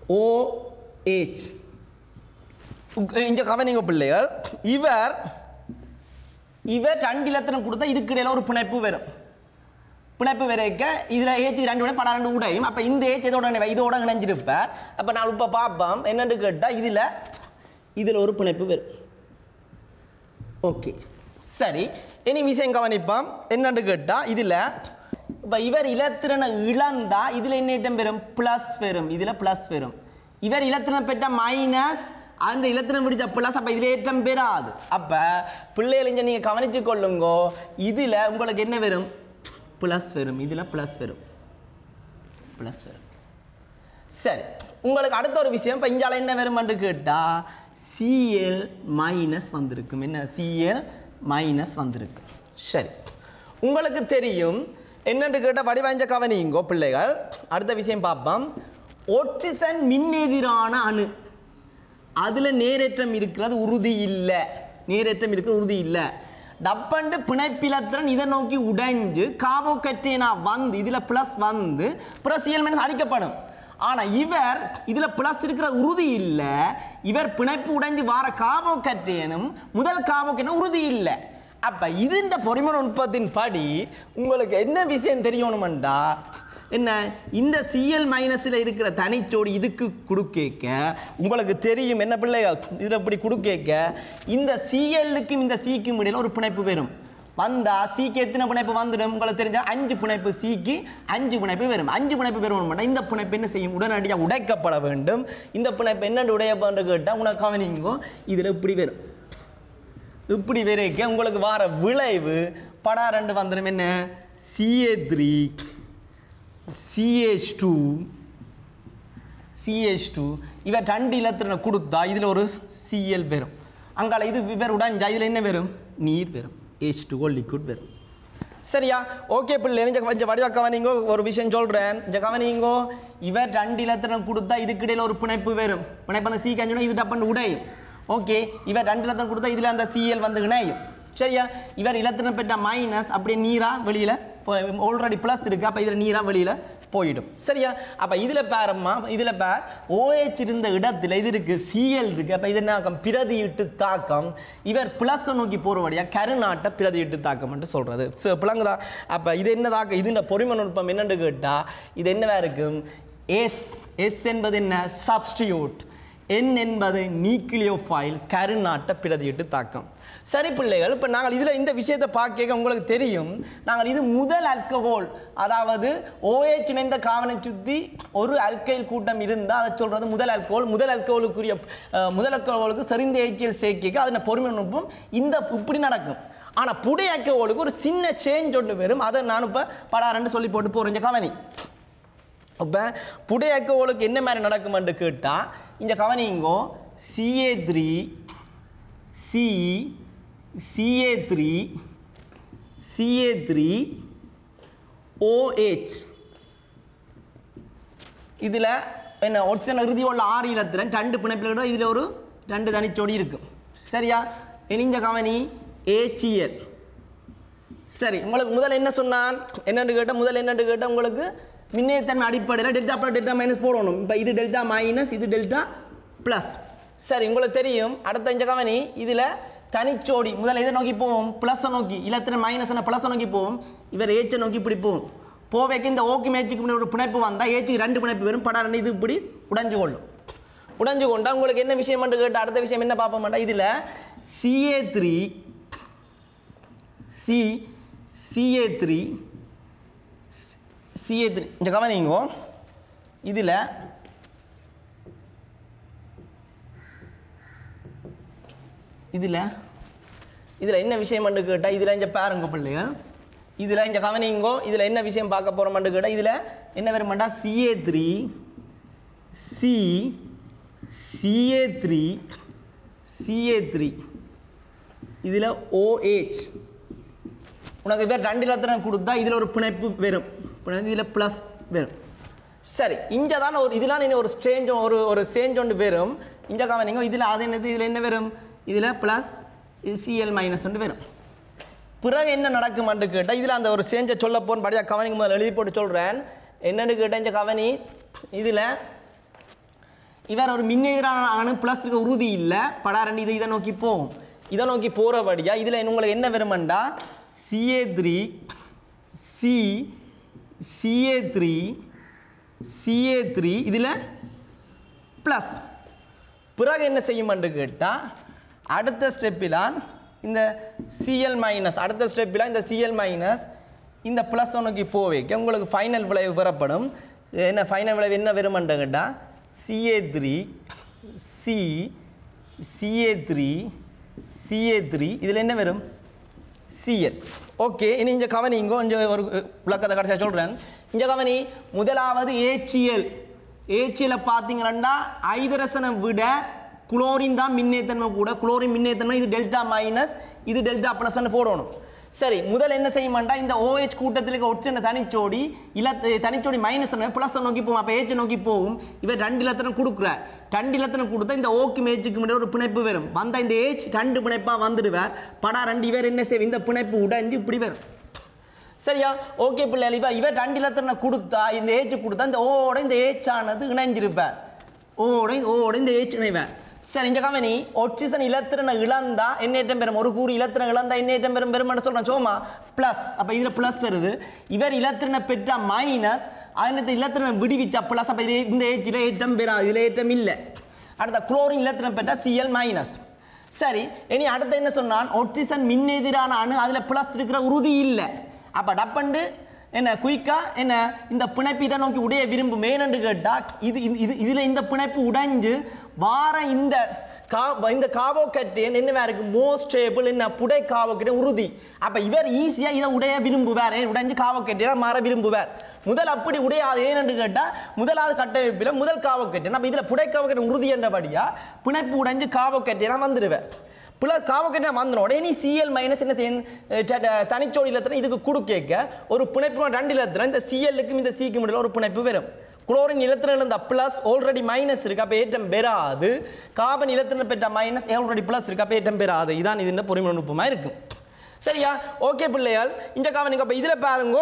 OH இங்கே கவனிங்க பிள்ளைகள் இவர் இவர் ரெண்டு இலத்திரம் கொடுத்தா இதுக்கு இடையில ஒரு பிணைப்பு வரும் பிணைப்பு வரைக்க இதில் ஏச்சுக்கு ரெண்டு உடனே படம் ரெண்டு உடையும் அப்போ இந்த ஏச் இதோட இணை- இதோட இணைஞ்சிருப்பார் அப்போ நான் இப்போ பார்ப்போம் என்னன்னு கேட்டால் இதில் இதில் ஒரு பிணைப்பு வரும் ஓகே சரி இனி விஷயம் கவனிப்போம் என்னன்னு கேட்டால் இதில் இப்போ இவர் இலத்திறனை இழந்தா இதில் என்ன ஐட்டம் வரும் ப்ளஸ் வரும் இதில் ப்ளஸ் வரும் இவர் இலத்திறனை பெற்ற மைனஸ் அந்த இலத்திரம் பிடிச்ச ப்ளஸ் அப்போ இதில் ஏற்றம் பெறாது அப்போ பிள்ளைகள் இங்கே நீங்கள் கவனிச்சு கொள்ளுங்கோ இதில் உங்களுக்கு என்ன வரும் ப்ளஸ் வரும் இதில் ப்ளஸ் வரும் ப்ளஸ் வரும் சரி உங்களுக்கு அடுத்த ஒரு விஷயம் இப்போ இங்கால என்ன வருமென்று கேட்டால் சிஎல் மைனஸ் வந்திருக்கும் என்ன சிஎல் மைனஸ் வந்திருக்கு சரி உங்களுக்கு தெரியும் என்னென்று கேட்டால் வடிவாய்ஞ்ச கவனிங்கோ பிள்ளைகள் அடுத்த விஷயம் பார்ப்போம் ஒட்சிசன் மின்னெதிரான அணு அதில் நேரேற்றம் இருக்கிறது உறுதி இல்லை நேரேற்றம் இருக்கிறது உறுதி இல்லை டப்பண்டு பிணைப்பிலத்திறன் இதை நோக்கி உடைஞ்சு காவோகற்றேனா வந்து இதில் ப்ளஸ் வந்து ப்ளஸ் சிஎல் மைனஸ் அடிக்கப்படும் ஆனால் இவர் இதில் ப்ளஸ் இருக்கிற உறுதி இல்லை இவர் பிணைப்பு உடைஞ்சு வார காவோகற்றேனும் முதல் காவோக்கேனும் உறுதி இல்லை அப்போ இதுன்ற பொறிமுறை நுட்பத்தின் படி உங்களுக்கு என்ன விஷயம் தெரியணுமெண்டா என்ன இந்த சிஎல் மைனஸில் இருக்கிற தனிச்சோடி இதுக்கு குடுக்கேக்க உங்களுக்கு தெரியும் என்ன பிள்ளைகள் இதில் இப்படி குடுக்கேக்க இந்த சிஎல்லுக்கும் இந்த சிக்கும் இடையில ஒரு பிணைப்பு வரும் வந்தா சிக்கு எத்தனை பிணைப்பு வந்துடும் உங்களுக்கு தெரிஞ்சா அஞ்சு பிணைப்பு சிக்கு அஞ்சு பிணைப்பு வரும் அஞ்சு பிணைப்பு வரும் இந்த பிணைப்பு என்ன செய்யும் உடனடியாக உடைக்கப்பட வேண்டும் இந்த பிணைப்பு என்னென்று உடையப்பான்னு கேட்டால் உனக்கு கவனிங்கோ இதில் இப்படி வரும் இப்படி வரைக்கும் உங்களுக்கு வர விளைவு படா ரெண்டு வந்துடும் என்ன CA three CH two CH two இவர் ரெண்டு இலத்திரனை கொடுத்தா இதில் ஒரு சிஎல் வரும் அங்கால இது இவர் உடைஞ்சா இதில் என்ன வரும் நீர் வரும் ஹெச் டூ லிக்விட் வரும் சரியா ஓகே பிள்ளை இந்த கொஞ்சம் வடிவா கவனிங்கோ ஒரு விஷயம் சொல்கிறேன் இந்த கவனிங்கோ இவர் ரெண்டு இலத்திரன் கொடுத்தா இதுக்கு இடையில ஒரு பிணைப்பு வரும் பிணைப்பு அந்த சி கஞ்சோனா இது டப்பன்னு உடையும் ஓகே இவர் ரெண்டு இலத்திரன் கொடுத்தா இதில் அந்த சிஎல் வந்து இணையும் சரியா இவர் இலத்திரன் பெற்ற மைனஸ் அப்படியே நீரா வெளியில் ஆல்ரெடி ப்ளஸ் இருக்குது அப்போ இதில் நீரா வெளியில் போயிடும் சரியா அப்போ இதில் பேரம்மா இதில் பேர் ஓஹெச் இருந்த இடத்துல இது இருக்குது சிஎல் இருக்குது அப்போ இது என்ன ஆக்கம் பிரதியிட்டு தாக்கம் இவர் ப்ளஸ் நோக்கி போகிறபடியாக கருநாட்டை பிரதியிட்டு தாக்கம்ன்ட்டு சொல்கிறது ஸோ பிளங்குதா அப்போ இது என்ன தாக்கம் இதுன்ற பொறிம நுட்பம் என்னன்னு கேட்டால் இது என்னவா இருக்கும் எஸ் எஸ் என்பது என்ன சப்ஸ்டியூட் என் என்பது நியூக்ளியோஃபைல் கருநாட்ட பிரதியிட்டு தாக்கம் சரி பிள்ளைகள் இப்போ நாங்கள் இதில் இந்த விஷயத்தை பார்க்க உங்களுக்கு தெரியும் நாங்கள் இது முதல் அல்கஹோல் அதாவது OH இணைந்த காவனை சுற்றி ஒரு அல்கைல் கூட்டம் இருந்தால் அதை சொல்கிறது முதல் அல்கஹோல் முதல் அல்கஹோலுக்குரிய அஹ், முதல் அல்கஹோலுக்கு செறிந்த ஏச்சியல் சேர்க்கைக்கு அதன் பொறுமை நுட்பம் இந்த இப்படி நடக்கும் ஆனால் புடை அல்கஹோலுக்கு ஒரு சின்ன சேஞ்ச் ஒன்று வரும் அதை நான் இப்போ படாரன்னு சொல்லி போட்டு போகிறேன் கவனி அப்போ புடை அல்கஹோலுக்கு என்ன மாதிரி நடக்குமென்று கேட்டால் இந்த கவனிங்கோ CA three C CA three CA three OH இதில் என்ன ஒட்சன் இறுதி உள்ள ஆறு இலத்தில் ரெண்டு பிணைப்பில் இதில் ஒரு ரெண்டு தனிச்சோடி இருக்கும் சரியா இனிஞ்ச கவனி ஏச்சிஎல் சரி உங்களுக்கு முதல்ல என்ன சொன்னான் என்னன்னு கேட்டால் முதல்ல என்னன்னு கேட்டால் உங்களுக்கு மின்னேத்தன்மை அடிப்படையில் டெல்டா ப்ளஸ் டெல்டா மைனஸ் போடணும் இப்போ இது டெல்டா மைனஸ் இது டெல்டா ப்ளஸ் சரி உங்களுக்கு தெரியும் அடுத்த இந்த கவனி இதில் தனிச்சோடி முதல்ல இதை நோக்கி போவோம் ப்ளஸை நோக்கி இலத்தின மைனஸ்ன ப்ளஸை நோக்கி போவோம் இவர் ஏச்சை நோக்கி இப்படி போவோம் போவேக்கு இந்த ஓகே மேட்சுக்கு முன்னாடி ஒரு பிணைப்பு வந்தால் ஏச்சுக்கு ரெண்டு பிணைப்பு வரும் படம் ரெண்டு இது இப்படி உடைஞ்சு கொள்ளும் உடைஞ்சு கொண்டா உங்களுக்கு என்ன விஷயம் கேட்டு அடுத்த விஷயம் என்ன பார்ப்போம்டா இதில் CA three C CA three CA three இந்த கவனிங்கோ இதில் இதில் இதில் என்ன விஷயம்னு கேட்டால் இதில் இங்கே பாருங்க பிள்ளைங்க இதில் இங்கே கவனிங்கோ இதில் என்ன விஷயம் பார்க்க போகிறோம்னு கேட்டால் இதில் என்ன வருமாண்டா CA three C CA three CA three இதில் ஓஹெச் உனக்கு பேர் ரெண்டு இலத்திரம் கொடுத்தா இதில் ஒரு பிணைப்பு வரும் பிணைப்பு இதில் ப்ளஸ் வரும் சரி இங்கே தானே ஒரு இதெல்லாம் நீ ஒரு ஸ்ட்ரேஞ்ச் ஒரு ஒரு சேஞ்ச் ஒன்று வரும் இங்கே கவனிங்க இதில் அது என்னது இதில் என்ன வரும் இதில் ப்ளஸ் சிஎல் மைனஸ் ஒன்று வரும் பிறகு என்ன நடக்குமான்னு கேட்டால் இதில் அந்த ஒரு சேஞ்சை சொல்ல போன்னு படியாக கவனிக்கும் முதல்ல எழுதி போட்டு சொல்கிறேன் என்னன்னு கேட்டால் இந்த கவனி இதில் இவர் ஒரு மின்னெதிரான அணு ப்ளஸ் இருக்க உறுதி இல்லை படாரண்டி இது இதை நோக்கி போகும் இதை நோக்கி போகிறபடியா இதில் உங்களுக்கு என்ன வருமெண்டா CA three C CA three CA three இதில் ப்ளஸ் பிறகு என்ன செய்யுமென்று கேட்டால் அடுத்த ஸ்டெப்பிலான் இந்த சிஎல் மைனஸ் அடுத்த ஸ்டெப்பில் இந்த சிஎல் மைனஸ் இந்த ப்ளஸ் ஒன்றுக்கு போ வைக்க உங்களுக்கு ஃபைனல் விளைவு பெறப்படும் என்ன ஃபைனல் விளைவு என்ன வருமென்று கேட்டால் CA three C CA three CA three இதில் என்ன வரும் சிஎல் ஓகே இனி இந்த கவனி இங்கோ இங்கே ஒரு விளக்கத்தை கடைசியாக சொல்கிறேன் இந்த கவனி முதலாவது ஏச்சிஎல் ஏச்சியில் பார்த்தீங்கன்னா ஐதரசனை விட குளோரின் தான் மின்னேத்தன்மை கூட குளோரின் மின்னேத்தன்மை இது டெல்டா மைனஸ் இது டெல்டா ப்ளஸ்ன்னு போடணும் சரி முதல் என்ன செய்யுமாண்டா இந்த OH கூட்டத்தில் இருக்க ஒற்றை தனிச்சோடி இல தனிச்சோடி மைனஸ் ப்ளஸ் நோக்கி போகும் அப்போ ஏச்சை நோக்கி போகும் இவர் ரெண்டு இலத்தனம் கொடுக்குறார் ரெண்டு இலத்தனம் கொடுத்தா இந்த ஓக்கு மேட்சுக்கு முன்னாடி ஒரு பிணைப்பு வரும் வந்த இந்த ஏச் ரெண்டு பிணைப்பாக வந்துடுவார் படா ரெண்டு இவர் என்ன செய்யும் இந்த பிணைப்பு உடைஞ்சு இப்படி வரும் சரியா ஓகே பிள்ளை இப்போ இவர் ரெண்டு இலத்தனை கொடுத்தா இந்த ஏச்சு கொடுத்தா இந்த ஓட இந்த ஏச்சானது இணைஞ்சிருப்பார் ஓட ஓட இந்த ஏச் இணைவார் சரி இந்த கவனி ஒட்சிசன் இலத்திரனை இழந்தா என்னேற்றம் பெறும் ஒரு கூறு இலத்திரன் இழந்தா என்னேற்றம் பெறும் பெருமான்னு சொல்கிறேன் சோமா ப்ளஸ் அப்போ இதில் ப்ளஸ் வருது இவர் இலத்திரனை பெற்றா மைனஸ் அதனத்தை இலத்திரனை விடுவிச்சா ப்ளஸ் அப்போ இது இந்த ஏச்சில் ஏற்றம் பெறாது இதில் ஏற்றம் இல்லை அடுத்த குளோரின் இலத்திரன் பெற்றா சிஎல் மைனஸ் சரி இனி அடுத்து என்ன சொன்னான் ஒட்சிசன் மின்னெதிரான அணு அதில் ப்ளஸ் இருக்கிற உறுதி இல்லை அப்போ டப்பண்டு என்ன குயிக்கா என்ன இந்த பிணைப்பு இதை நோக்கி உடைய விரும்பும் ஏனென்று கேட்டால் இது இது- இது இதில் இந்த பிணைப்பு உடைஞ்சு வார இந்த கா இந்த காவோ கட்டேன் என்னவா இருக்கு மோஸ்ட் ஸ்டேபிள் என்ன புடை காவோ கட்டே உறுதி அப்போ இவர் ஈஸியாக இதை உடைய விரும்புவார் ஏன் உடைஞ்சு காவோ கட்டேனா மாற விரும்புவார் முதல் அப்படி உடையாது ஏனென்று கேட்டால் முதலாவது கட்டமைப்பில் முதல் காவோ கட்டேன் அப்போ இதில் புடை காவோ கட்டேன் உறுதி என்றபடியா பிணைப்பு உடைஞ்சு காவோ கட்டேனா வந்துடுவேன் பிள்ளை காவக்கட்டை வந்தன உடனே சிஎல் மைனஸ் என்ன செய்யும் அஹ் ட- ட- தனிச்சோடி இலத்திரம் இதுக்கு குடு கேட்க ஒரு பிணைப்பு ரெண்டு இலத்திரம் இந்த சிஎல்லுக்கும் இந்த சிக்கும் இடையில ஒரு பிணைப்பு வரும் குளோரின் இலத்திரம் இருந்த ப்ளஸ் ஆல்ரெடி மைனஸ் இருக்கு அப்போ ஏற்றம் பெறாது கார்பன் இலத்திரம் பெற்ற மைனஸ் ஆல்ரெடி ப்ளஸ் இருக்கு அப்போ ஏற்றம் பெறாது இதான் இது பொறுமை நுட்பமாக இருக்கும் சரியா ஓகே பிள்ளையால் இந்த காவனிக்கு அப்போ இதில் பாருங்க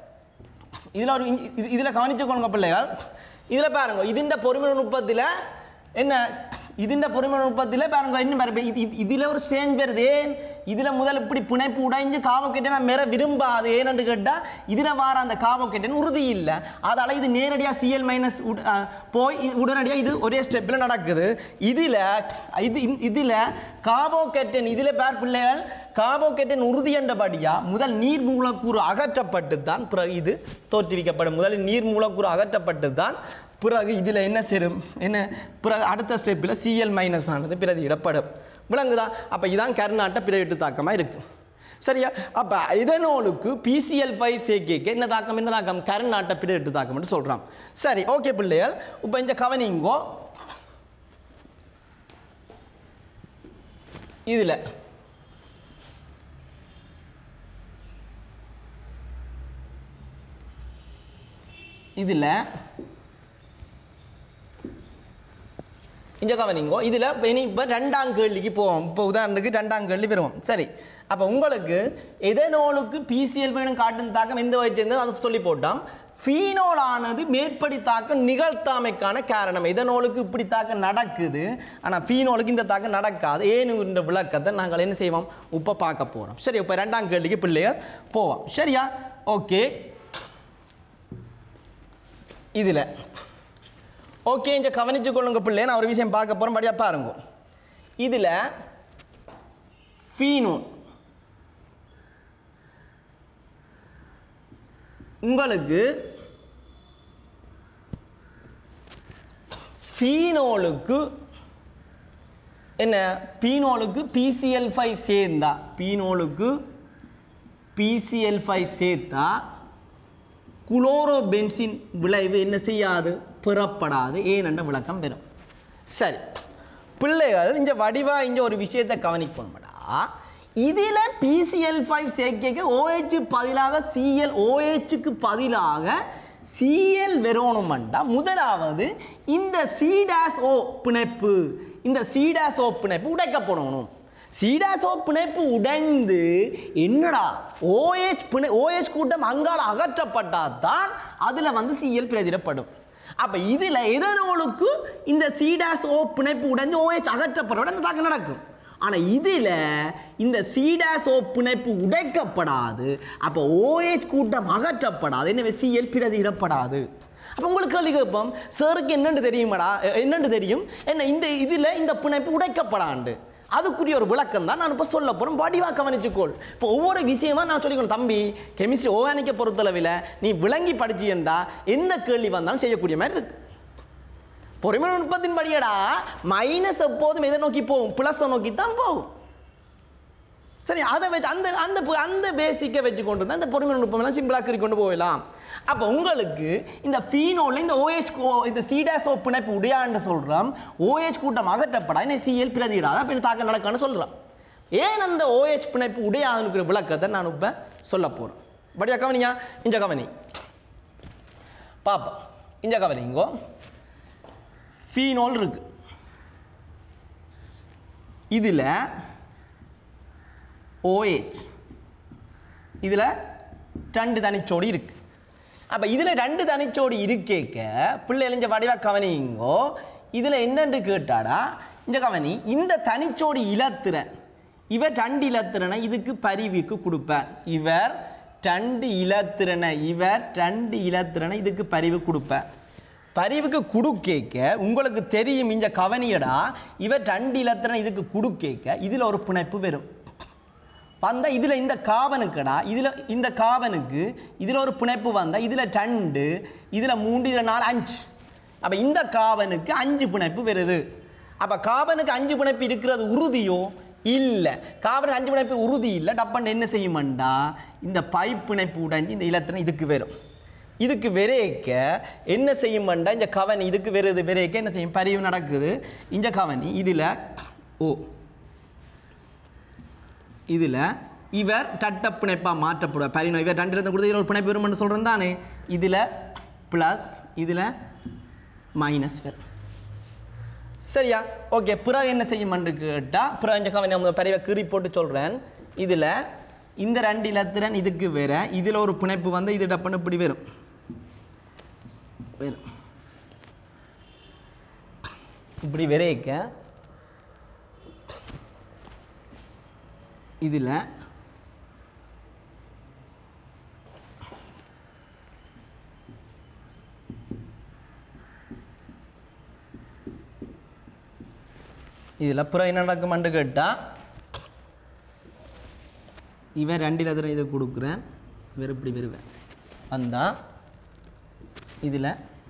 இதில் ஒரு இதில் கவனிச்சுக்கோங்க பிள்ளைகள் இதில் பாருங்க இதுண்ட பொறுமை நுட்பத்தில் என்ன இதுண்ட பொறுமை நுட்பத்தில் பாருங்க இன்னும் பாருங்க இது இதில் ஒரு சேஞ்ச் வருது ஏன் இதில் முதல் இப்படி பிணைப்பு உடைஞ்சு காவக்கெட்டை நான் மேற விரும்பாது ஏன்னு கேட்டால் இதில் வார அந்த காவக்கெட்டன் உறுதி இல்லை அதால் இது நேரடியாக சிஎல் மைனஸ் போய் இது உடனடியாக இது ஒரே ஸ்டெப்பில் நடக்குது இதில் இது இதில் காபோகேட்டன் இதில் பேர் பிள்ளைகள் காபோகேட்டன் உறுதி என்றபடியாக முதல் நீர் மூலக்கூறு அகற்றப்பட்டு தான் பிறகு இது தோற்றுவிக்கப்படும் முதலில் நீர் மூலக்கூறு அகற்றப்பட்டு தான் பிறகு இதில் என்ன சேரும் என்ன பிறகு அடுத்த ஸ்டெப்பில் சிஎல் மைனஸ் ஆனது பிரதியிடப்படும் விளங்குதா அப்போ இதான் கர்நாட்ட பிரதியிட்டு தாக்கமாக இருக்கும் சரியா அப்போ இதனோலுக்கு பிசிஎல் ஃபைவ் சேர்க்கைக்கு என்ன தாக்கம் என்ன தாக்கம் கர்நாட்ட பிரதியிட்டு தாக்கம்னு சொல்கிறான் சரி ஓகே பிள்ளைகள் இப்போ இந்த கவனிங்கோ இதில் இதில் இங்க கவனிங்கோ இதில் இப்போ இனி இப்போ ரெண்டாம் கேள்விக்கு போவோம் இப்போ உதாரணத்துக்கு ரெண்டாம் கேள்வி பெறுவோம் சரி அப்போ உங்களுக்கு எதனோலுக்கு பிசிஎல் வேணும் காட்டும் தாக்கம் எந்த வயசு சேர்ந்தது அது சொல்லி போட்டோம் ஃபீனோல் ஆனது மேற்படி தாக்கம் நிகழ்த்தாமைக்கான காரணம் எதனோலுக்கு இப்படி தாக்கம் நடக்குது ஆனால் ஃபீனோலுக்கு இந்த தாக்கம் நடக்காது ஏனுன்ற விளக்கத்தை நாங்கள் என்ன செய்வோம் இப்போ பார்க்க போகிறோம் சரி இப்போ ரெண்டாம் கேள்விக்கு பிள்ளைகள் போவோம் சரியா ஓகே இதில் ஓகே இங்க கவனிச்சு கொள்ளுங்க பிள்ளை நான் ஒரு விஷயம் பார்க்க போகிறேன் படியாக பாருங்க இதில் ஃபீனோல் உங்களுக்கு ஃபீனோலுக்கு என்ன பீனோலுக்கு பிசிஎல் ஃபைவ் சேர்ந்தா பீனோலுக்கு பிசிஎல் ஃபைவ் சேர்த்தா குளோரோபென்சின் விளைவு என்ன செய்யாது பெறப்படாது ஏனென்ற விளக்கம் பெறும் சரி பிள்ளைகள் இந்த வடிவா இங்க ஒரு விஷயத்தை கவனிக்கணும்டா இதில் பிசிஎல் ஃபைவ் சேர்க்கைக்கு ஓஹெச் பதிலாக சிஎல் ஓஹெச்சுக்கு பதிலாக சிஎல் வெரோணுமண்டா முதலாவது இந்த சீடாஸ் ஓ பிணைப்பு இந்த சீடாஸ் ஓ பிணைப்பு உடைக்கப்படணும் சீடாசோ பிணைப்பு உடைந்து என்னடா ஓஎச் பிணை ஓஎச் கூட்டம் அங்கால அகற்றப்பட்டால் தான் அதில் வந்து சிஎல் பிரதிடப்படும் அப்போ இதில் எதனோலுக்கு இந்த சீடாஸ் ஓ பிணைப்பு உடைஞ்சு ஓஎச் அகற்றப்படுற அந்த தாக்கம் நடக்கும் ஆனால் இதில் இந்த சீடாஸ் ஓ பிணைப்பு உடைக்கப்படாது அப்போ ஓஎச் கூட்டம் அகற்றப்படாது எனவே சிஎல் பிரதியிடப்படாது அப்போ உங்களுக்கு கேள்வி கேட்போம் சாருக்கு என்னென்னு தெரியுமாடா எ- என்னென்னு தெரியும் என்ன இந்த இதில் இந்த பிணைப்பு உடைக்கப்படாண்டு அதுக்குரிய ஒரு விளக்கம் தான் நான் இப்போ சொல்ல போகிறேன் வடிவா கவனிச்சுக்கோள் இப்போ ஒவ்வொரு விஷயமா நான் சொல்லிக்கணும் தம்பி கெமிஸ்ட்ரி ஓகானிக்க பொறுத்தளவில் நீ விளங்கி படிச்சியண்டா எந்த கேள்வி வந்தாலும் செய்யக்கூடிய மாதிரி இருக்கு பொறுமை நுட்பத்தின் படியடா மைனஸ் எப்போதும் எதை நோக்கி போகும் ப்ளஸை நோக்கி தான் போகும் சரி அதை வச்சு அந்த அந்த பு- அந்த பேசிக்கை வச்சு கொண்டு தான் இந்த பொறுமை நுட்பம்லாம் சிம்பிளாக கறி கொண்டு போகலாம் அப்போ உங்களுக்கு இந்த ஃபீனோல இந்த ஓஹெச் இந்த சீடாஸ் பிணைப்பு உடையான்னு சொல்கிறோம் ஓஹெச் கூட்டம் அகற்றப்படா என்ன சிஎல் பிரதியிடாத அப்போ இந்த தாக்கம் நடக்கான்னு சொல்கிறோம் ஏன் அந்த ஓஹெச் பிணைப்பு உடையாதுங்கிற விளக்கத்தை நான் இப்போ சொல்ல போகிறேன் படியா கவனிங்க இஞ்ச கவனி பாப்பா இஞ்ச கவனிங்கோ ஃபீனோல் இருக்கு இதில் ஓஹெச் இதில் ரெண்டு தனிச்சோடி இருக்கு அப்போ இதில் ரெண்டு தனிச்சோடி இருக்கேக்க பிள்ளை எழிஞ்ச வடிவா கவனிங்கோ இதில் என்னன்னு கேட்டாடா இந்த கவனி இந்த தனிச்சோடி இலத்திறன் இவர் ரெண்டு இலத்திறனை இதுக்கு பரிவுக்கு கொடுப்பார் இவர் ரெண்டு இலத்திறனை இவர் ரெண்டு இலத்திறனை இதுக்கு பரிவு கொடுப்பார் பரிவுக்கு குடுக்கேக்க உங்களுக்கு தெரியும் இந்த கவனியடா இவர் ரெண்டு இலத்திறனை இதுக்கு குடுக்கேக்க இதில் ஒரு பிணைப்பு வரும் வந்தா இதில் இந்த காவனுக்குடா இதில் இந்த காவனுக்கு இதில் ஒரு பிணைப்பு வந்தால் இதில் ரெண்டு இதில் மூன்று இதில் நாலு அஞ்சு அப்போ இந்த காவனுக்கு அஞ்சு பிணைப்பு வருது அப்போ காவனுக்கு அஞ்சு பிணைப்பு இருக்கிறது உறுதியோ இல்லை காவனுக்கு அஞ்சு பிணைப்பு உறுதி இல்லை டப்பன் என்ன செய்யுமண்டா இந்த பைப் பிணைப்பு உடைஞ்சு இந்த இலத்திரம் இதுக்கு வரும் இதுக்கு விரைக்க என்ன செய்யுமண்டா இந்த கவனி இதுக்கு வருது விரைக்க என்ன செய்யும் பரிவு நடக்குது இந்த கவனி இதில் ஓ இதில் இவர் தட்ட பிணைப்பாக மாற்றப்படுவார் பரிணம் இவர் ரெண்டு இடத்துல கொடுத்து இதில் ஒரு பிணைப்பு வரும்னு சொல்கிறேன் தானே இதில் ப்ளஸ் இதில் மைனஸ் வரும் சரியா ஓகே பிறகு என்ன செய்யும்னு கேட்டால் பிறகு இந்த கவனி நம்ம பெரிய கீறி போட்டு சொல்கிறேன் இதில் இந்த ரெண்டு இலத்திரன் இதுக்கு வேற இதில் ஒரு பிணைப்பு வந்து இது டப்புன்னு இப்படி வரும் வரும் இப்படி விரைக்க இதில் இதில் அப்புறம் என்ன நடக்குமான்னு கேட்டால் இவன் ரெண்டு எதிர இதை கொடுக்குறேன் இவர் இப்படி வருவேன் வந்தால் இதில்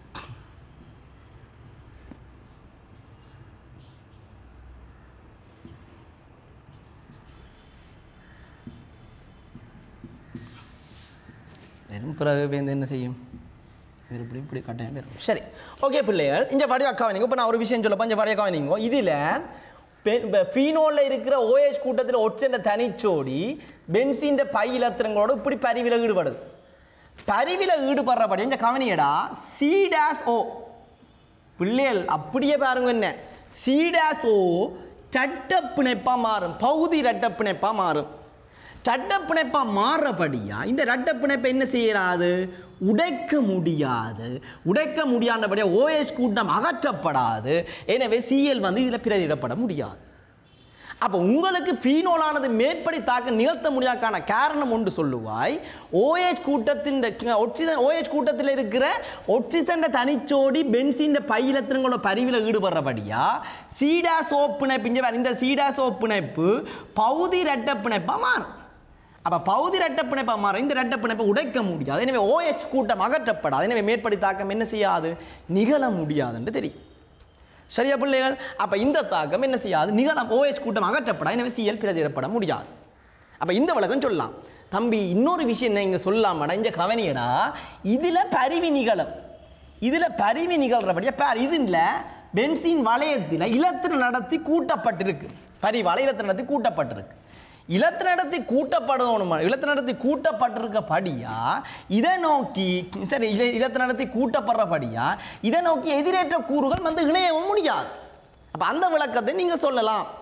வெறும் பிறகு வந்து என்ன செய்யும் வேறு இப்படி இப்படி கட்டாயம் வரும் சரி ஓகே பிள்ளைகள் இந்த வடி அக்கா வனிங்க இப்போ நான் ஒரு விஷயம் சொல்லப்போ இந்த வடி அக்கா வனிங்க இதில் ஃபீனோலில் இருக்கிற ஓஎச் கூட்டத்தில் ஒட்சென்ற தனிச்சோடி பென்சின் பை இலத்திரங்களோட இப்படி பரிவில் ஈடுபடுது பரிவில் ஈடுபடுறபடி இந்த கவனியடா சி டேஸ் ஓ பிள்ளைகள் அப்படியே பாருங்க என்ன சி டேஸ் ஓ சட்ட பிணைப்பாக மாறும் பகுதி ரட்ட பிணைப்பாக மாறும் சட்ட பிணைப்பாக மாறுறபடியா இந்த ரட்ட பிணைப்பை என்ன செய்யறாது உடைக்க முடியாது உடைக்க முடியாதபடியா ஓஎஸ் கூட்டம் அகற்றப்படாது எனவே சிஎல் வந்து இதில் பிரதியிடப்பட முடியாது அப்போ உங்களுக்கு ஃபீனோலானது மேற்படி தாக்க நிகழ்த்த முடியாக்கான காரணம் ஒன்று சொல்லுவாய் ஓஎச் கூட்டத்தின் ஒட்சிசன் ஓஎச் கூட்டத்தில் இருக்கிற ஒட்சிசன் தனிச்சோடி பென்சின் பையிலத்தினங்களோட பரிவில் ஈடுபடுறபடியா சீடா சோப்பிணைப்பு இங்கே பாரு, இந்த சீடா சோப்பிணைப்பு பகுதி ரெட்ட பிணைப்பாக மாறும் அப்போ பகுதி ரெட்ட பிணைப்பாக மாறும் இந்த ரெட்ட பிணைப்பை உடைக்க முடியாது எனவே ஓஎச் கூட்டம் அகற்றப்படாது எனவே மேற்படி தாக்கம் என்ன செய்யாது நிகழ முடியாதுன்னு தெரியும் சரியா பிள்ளைகள் அப்போ இந்த தாக்கம் என்ன செய்யாது நிகழ ஓஎச் கூட்டம் அகற்றப்பட எனவே சிஎல் பிரதியிடப்பட முடியாது அப்போ இந்த விளக்கம் சொல்லலாம் தம்பி இன்னொரு விஷயம் என்ன இங்கே சொல்லலாமடா இங்கே கவனியடா இதில் பரிவி நிகழும் இதில் பரிவி நிகழ்றபடியா பார் இதில் பென்சின் வளையத்தில் இலத்திர நடத்தி கூட்டப்பட்டிருக்கு பரி வளையத்தில் நடத்தி கூட்டப்பட்டிருக்கு இலத்து நடத்தி கூட்டப்படணும் இலத்து நடத்தி கூட்டப்பட்டிருக்கபடியா இதை நோக்கி சரி இல இலத்து நடத்தி கூட்டப்படுறபடியா இதை நோக்கி எதிரேற்ற கூறுகள் வந்து இணையவும் முடியாது அப்போ அந்த விளக்கத்தை நீங்கள் சொல்லலாம்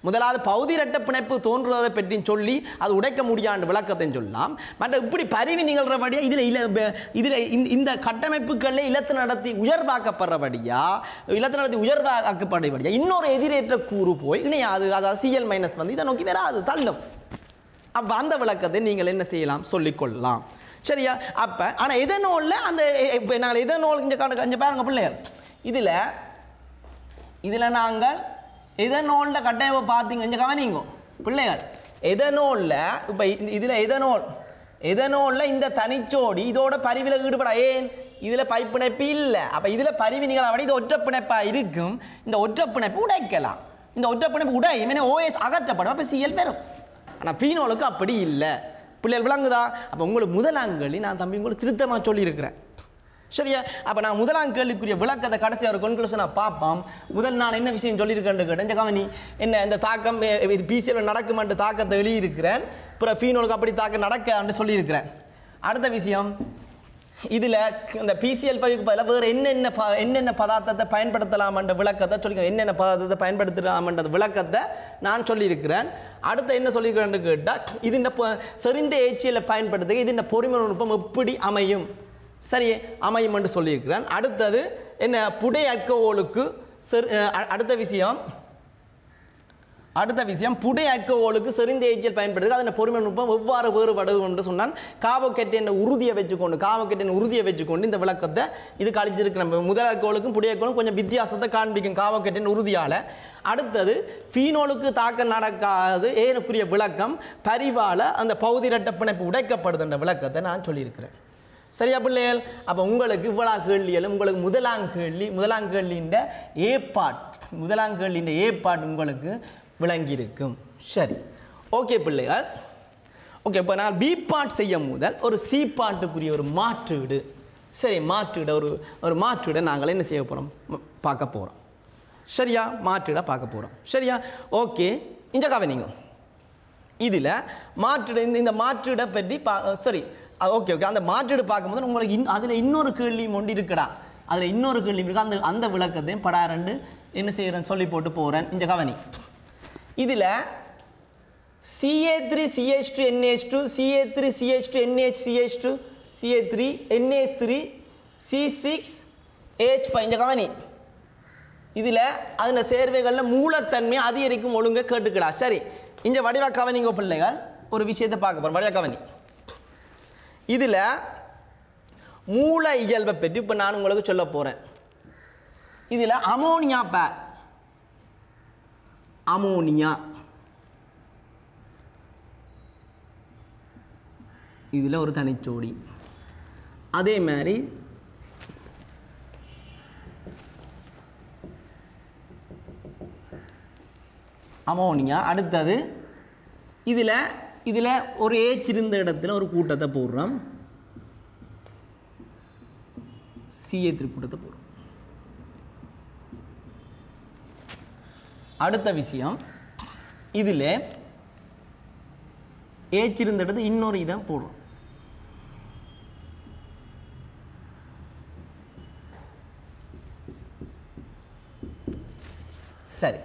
முதலாவது பௌதி இரட்ட பிணைப்பு தோன்றுவதை பற்றி சொல்லி அது உடைக்க முடியாத விளக்கத்தை சொல்லலாம் மற்ற இப்படி பரிவி நிகழ்றபடியா இதில் இல இதில் இந்த கட்டமைப்புகளில் இலத்து நடத்தி உயர்வாக்கப்படுறபடியா இலத்து நடத்தி உயர்வாக்கப்படுறபடியா இன்னொரு எதிரேற்ற கூறு போய் இணையாது அதாவது சிஎல் மைனஸ் வந்து இதை நோக்கி வராது தள்ளும் அப்போ அந்த விளக்கத்தை நீங்கள் என்ன செய்யலாம் சொல்லிக்கொள்ளலாம் சரியா அப்போ ஆனால் எதனோலில் அந்த இப்போ நாங்கள் எதனோல் இங்கே காட்டு இங்கே பாருங்க பிள்ளையர் இதில் இதில் நாங்கள் எதனோலில் கட்டமைப்பை பார்த்தீங்க இங்கே கவனிங்கோ பிள்ளைகள் எதனோலில் இப்போ இதில் எதனோல் எதனோலில் இந்த தனிச்சோடி இதோட பரிவில் ஈடுபட ஏன் இதில் பைப்பிணைப்பு இல்லை அப்போ இதில் பரிவு நிகழ இது ஒற்றை பிணைப்பாக இருக்கும் இந்த ஒற்றை பிணைப்பு உடைக்கலாம் இந்த ஒற்றை பிணைப்பு உடையும் ஏன்னா ஓஎஸ் அகற்றப்படும் அப்போ சிஎல் பெறும் ஆனால் ஃபீனோலுக்கு அப்படி இல்லை பிள்ளைகள் விளங்குதா அப்போ உங்களுக்கு முதலாங்கலி நான் தம்பி உங்களுக்கு திருத்தமாக சொல்லியிருக்கிறேன் சரியா அப்போ நான் முதலாம் கேள்விக்குரிய விளக்கத்தை கடைசி ஒரு கொன்க்ளூஷனாக பார்ப்போம் முதல் நான் என்ன விஷயம் சொல்லியிருக்கேன்னு கேட்டேன் இந்த கவனி என்ன இந்த தாக்கம் எ- இது பிசிஎல் நடக்குமென்று தாக்கத்தை எழுதியிருக்கிறேன் அப்புறம் ஃபீனோலுக்கு அப்படி தாக்கம் நடக்கான்னு சொல்லியிருக்கிறேன் அடுத்த விஷயம் இதில் இந்த பிசிஎல் ஃபைவுக்கு பதிலாக வேறு என்னென்ன ப என்னென்ன பதார்த்தத்தை பயன்படுத்தலாமன்ற விளக்கத்தை சொல்லி என்னென்ன பதார்த்தத்தை பயன்படுத்தலாமன்ற விளக்கத்தை நான் சொல்லியிருக்கிறேன் அடுத்து என்ன சொல்லியிருக்கிறேன்னு கேட்டால் இது இந்த பொ- செறிந்த ஏச்சியில் பயன்படுத்த இது இந்த பொறிமுறை நுட்பம் எப்படி அமையும் சரி அமையும் என்று சொல்லியிருக்கிறேன் அடுத்தது என்ன புடை அல்கோலுக்கு செரு அ- அடுத்த விஷயம் அடுத்த விஷயம் புடை அல்கோலுக்கு செறிந்த ஏச்சியல் பயன்படுது அதன் பொறுமை நுட்பம் எவ்வாறு வேறுபடும் என்று சொன்னான் காவோக்கெட்டின் உறுதியை வச்சுக்கொண்டு காவோக்கெட்டின் உறுதியை வச்சுக்கொண்டு இந்த விளக்கத்தை இது கழிச்சிருக்கு நம்ம முதல் அல்கோலுக்கும் புடை அல்கோலுக்கும் கொஞ்சம் வித்தியாசத்தை காண்பிக்கும் காவோக்கெட்டின் உறுதியால் அடுத்தது ஃபீனோலுக்கு தாக்கம் நடக்காது ஏனுக்குரிய விளக்கம் பரிவால் அந்த பௌதிரட்ட பிணைப்பு உடைக்கப்படுதுன்ற விளக்கத்தை நான் சொல்லியிருக்கிறேன் சரியா பிள்ளைகள் அப்போ உங்களுக்கு இவ்வளோ கேள்விகளும் உங்களுக்கு முதலாம் கேள்வி முதலாம் கேள்வியின் ஏப்பாட் முதலாம் கேள்வியின் ஏப்பாட் உங்களுக்கு விளங்கியிருக்கும் சரி ஓகே பிள்ளைகள் ஓகே இப்போ நான் பி பாட் செய்ய முதல் ஒரு சி பாட்டுக்குரிய ஒரு மாற்றீடு சரி மாற்றீடு ஒரு ஒரு மாற்றீடை நாங்கள் என்ன செய்ய போகிறோம் பார்க்க போகிறோம் சரியா மாற்றீடை பார்க்க போகிறோம் சரியா ஓகே இங்கே கவனிங்க இதில் மாற்றிட இந்த இந்த மாற்றீடை பற்றி பா சரி ஓகே ஓகே அந்த மாற்றீடு பார்க்கும்போது உங்களுக்கு இன் அதில் இன்னொரு கேள்வி ஒன்று இருக்குடா அதில் இன்னொரு கேள்வி இருக்கு அந்த அந்த விளக்கத்தையும் படா ரெண்டு என்ன செய்கிறேன்னு சொல்லி போட்டு போகிறேன் இந்த கவனி இதில் CA three CH two NH two CA three CH two NH CH two CA three NH three C six AH five இந்த கவனி இதில் அதில் சேர்வைகளில் மூலத்தன்மை அதிகரிக்கும் ஒழுங்கை கேட்டுக்கடா சரி இங்கே வடிவா கவனிங்க பிள்ளைகள் ஒரு விஷயத்தை பார்க்க போகிறோம் வடிவா கவனி இதில் மூல இயல்பை பற்றி இப்போ நான் உங்களுக்கு சொல்ல போகிறேன் இதில் அமோனியா பே அமோனியா இதில் ஒரு தனிச்சோடி அதே மாதிரி அமோனியா அடுத்தது இதில் இதில் ஒரு ஏச் இருந்த இடத்துல ஒரு கூட்டத்தை போடுறோம் சிஏ கூட்டத்தை போடுறோம் அடுத்த விஷயம் இதில் ஏச் இருந்த இடத்துல இன்னொரு இதை போடுறோம் சரி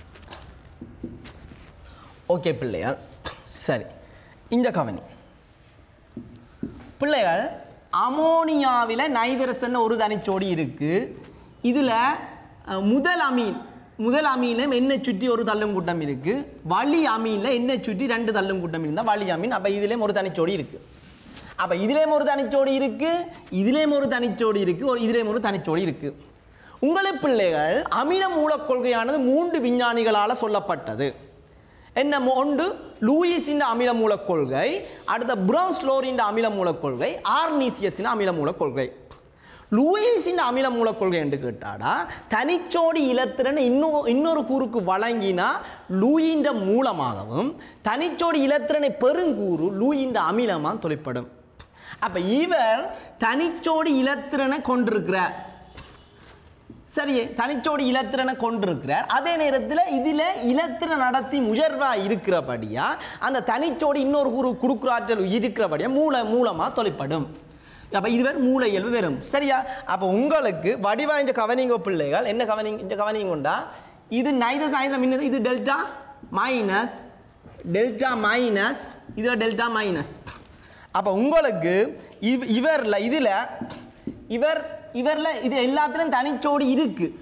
ஓகே பிள்ளையார் சரி இந்த கவனி பிள்ளைகள் அமோனியாவில் நைதரசன் ஒரு தனிச்சோடி இருக்குது இதில் முதல் அமீன் முதல் அமீனில் எண்ணெய் சுற்றி ஒரு தள்ளும் கூட்டம் இருக்குது வலி அமீனில் எண்ணெய் சுற்றி ரெண்டு தள்ளும் கூட்டம் இருந்தால் வலி அமீன் அப்போ இதுலேயும் ஒரு தனிச்சோடி இருக்குது அப்போ இதுலேயும் ஒரு தனிச்சோடி இருக்குது இதுலேயும் ஒரு தனிச்சோடி இருக்குது ஒரு இதுலேயும் ஒரு தனிச்சோடி இருக்குது உங்களை பிள்ளைகள் அமில மூலக் கொள்கையானது மூன்று விஞ்ஞானிகளால் சொல்லப்பட்டது என்ன மொ- ஒன்று லூயிஸின் அமில மூலக் கொள்கை அடுத்த புரோன்ஸ்லோரின் அமில மூலக் கொள்கை ஆர்னீசியஸின் அமில மூலக் கொள்கை லூயிஸின் அமில மூலக் கொள்கை என்று கேட்டாடா தனிச்சோடி இலத்திரன் இன்னொரு இன்னொரு கூறுக்கு வழங்கினா லூயின்ற மூலமாகவும் தனிச்சோடி இலத்திரனை பெருங்கூறு லூயின்ற அமிலமாக தொழிற்படும் அப்ப இவர் தனிச்சோடி இலத்திரனை கொண்டிருக்கிறார் சரியே தனிச்சோடி இலத்திரனை கொண்டிருக்கிறார் அதே நேரத்தில் இதில் இலத்திர நடத்தி உயர்வாக இருக்கிறபடியா அந்த தனிச்சோடி இன்னொரு குரு குடுக்குறாற்றல் இருக்கிறபடியா மூல மூலமாக தொலைப்படும் அப்போ இதுவர் மூளை இயல்பு வரும் சரியா அப்போ உங்களுக்கு வடிவா இந்த கவனிங்க பிள்ளைகள் என்ன கவனிங்க இந்த கவனிங்கண்டா இது நைத சாயந்தரம் மின்னது இது டெல்டா மைனஸ் டெல்டா மைனஸ் இதில் டெல்டா மைனஸ் அப்போ உங்களுக்கு இவ் இவரில் இதில் இவர் இவரில் இது எல்லாத்துலேயும் தனிச்சோடி இருக்குது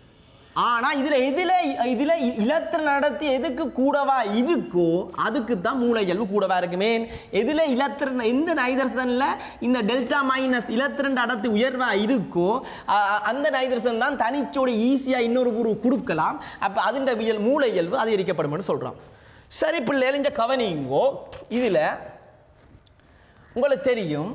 ஆனால் இதில் எதில் இதில் இலத்திர நடத்தி எதுக்கு கூடவா இருக்கோ அதுக்கு தான் மூளை இயல்பு கூடவா இருக்குமே எதில் இலத்திரன் எந்த நைதர்சனில் இந்த டெல்டா மைனஸ் இலத்திரன் அடர்த்தி உயர்வா இருக்கோ அ- அ- அந்த நைதர்சன் தான் தனிச்சோடி ஈஸியாக இன்னொரு குரு கொடுக்கலாம் அப்போ அதிண்ட இயல் மூளை இயல்பு அதிகரிக்கப்படும் சொல்கிறோம் சரி பிள்ளைகள் இந்த கவனிங்கோ இதில் உங்களுக்கு தெரியும்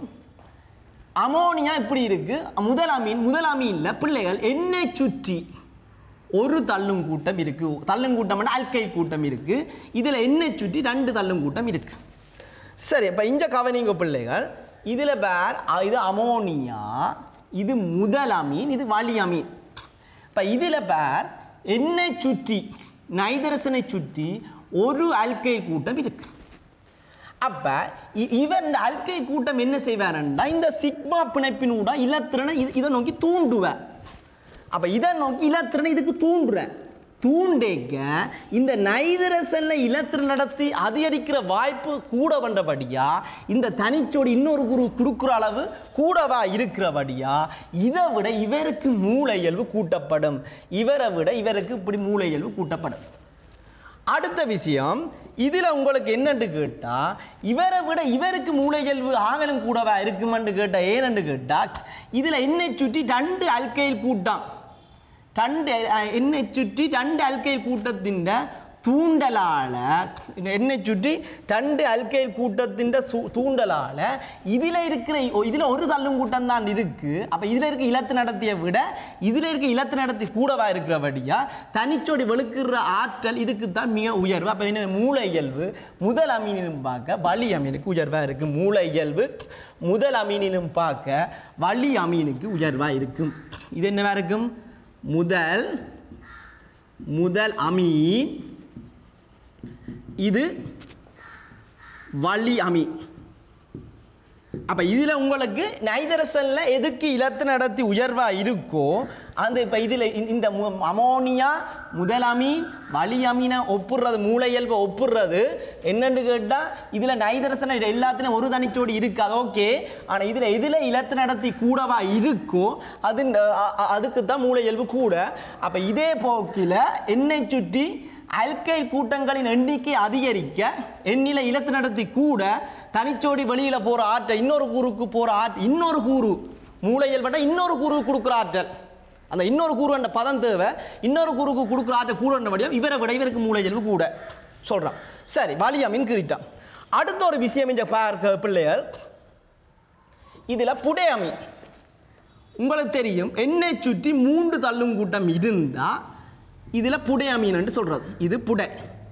அமோனியா இப்படி இருக்கு முதல் அமீன் முதல் அமீனில் பிள்ளைகள் எண்ணெய் சுற்றி ஒரு தள்ளும் கூட்டம் இருக்கு தள்ளும் கூட்டம் ஆல்கைல் கூட்டம் இருக்கு இதில் எண்ணெய் சுற்றி ரெண்டு தள்ளும் கூட்டம் இருக்கு சரி இப்போ இந்த கவனிங்க பிள்ளைகள் இதில் பேர் அ- இது அமோனியா இது முதல் அமீன் இது வலி அமீன் இப்போ இதில் பேர் எண்ணெய் சுற்றி நைதரசனை சுற்றி ஒரு ஆல்கைல் கூட்டம் இருக்கு அப்ப இ- இவர் இந்த அல்கை கூட்டம் என்ன செய்வாருன்னா இந்த சிக்மா பிணைப்பினூட இலத்திரனை இது- இதை நோக்கி தூண்டுவார் அப்ப இதை நோக்கி இலத்திரனை இதுக்கு தூண்டுற தூண்டேக்க இந்த நைதரசன்ல இலத்திரன் நடத்தி அதிகரிக்கிற வாய்ப்பு கூட வந்தபடியா இந்த தனிச்சோடி இன்னொரு குரு கொடுக்குற அளவு கூடவா இருக்கிறபடியா இதை விட இவருக்கு மூளை இயல்பு கூட்டப்படும் இவரை விட இவருக்கு இப்படி மூளை இயல்பு கூட்டப்படும் அடுத்த விஷயம் இதில் உங்களுக்கு என்னன்னு கேட்டால் இவரை விட இவருக்கு மூளையல்வு ஆகலும் கூடவா இருக்குமென்று கேட்டால் ஏனென்று கேட்டால் இதில் என்னை சுற்றி ரெண்டு அல்கைல் கூட்டம் ரெண்டு அஹ், என்னை சுற்றி ரெண்டு அல்கைல் கூட்டத்தின் தூண்டலால் என்னை சுற்றி ரெண்டு அல்கைல் கூட்டத்தின் தூண்டலால் இதில் இருக்கிற இதில் ஒரு தள்ளும் கூட்டம் தான் இருக்குது அப்போ இதில் இருக்க இலத்து நடத்தியை விட இதில் இருக்க இலத்து நடத்தி கூடவா இருக்கிறபடியா தனிச்சொடி வெளுக்கிற ஆற்றல் இதுக்கு தான் மிக உயர்வு அப்போ என்ன மூளை இயல்பு முதல் அமீனிலும் பார்க்க வலி அமீனுக்கு உயர்வாக இருக்குது மூளை இயல்பு முதல் அமீனிலும் பார்க்க வலி அமீனுக்கு உயர்வாக இருக்கும் இது என்னவா இருக்கும் முதல் முதல் அமீன் இது வலி அமீன் அப்போ இதில் உங்களுக்கு நைதரசனில் எதுக்கு இலத்து நடத்தி உயர்வாக இருக்கோ அந்த இப்போ இதில் இந்த மு- அமோனியா முதல் அமீன் வலி அமீனை ஒப்புடுறது மூளை இயல்பை ஒப்புடுறது என்னன்னு கேட்டால் இதில் நைதரசனை எல்லாத்துலையும் ஒரு தனிச்சோடி இருக்காது ஓகே ஆனால் இதில் எதில் இலத்து நடத்தி கூடவா இருக்கோ அது அ- அ- அதுக்கு தான் மூளை இயல்பு கூட அப்போ இதே போக்கில் என்னை சுற்றி அல்கைல் கூட்டங்களின் எண்ணிக்கை அதிகரிக்க எண்ணில இலத்து நடத்தி கூட தனிச்சோடி வெளியில் போகிற ஆற்றல் இன்னொரு கூறுக்கு போகிற ஆற்றல் இன்னொரு கூறு மூளையில் பட்ட இன்னொரு கூறு கொடுக்குற ஆற்றல் அந்த இன்னொரு கூறு என்ற பதம் தேவை இன்னொரு கூறுக்கு கொடுக்குற ஆற்றல் கூடன்றபடியும் இவரை விட இவருக்கு மூளையில் கூட சொல்கிறான் சரி வலியாமின் கிரிட்டான் அடுத்த ஒரு விஷயம் இந்த பார்க்க பிள்ளைகள் இதில் புடையமி உங்களுக்கு தெரியும் என்னை சுற்றி மூன்று தள்ளும் கூட்டம் இருந்தால் இதில் புடை அமீனன்ட்டு சொல்கிறது இது புடை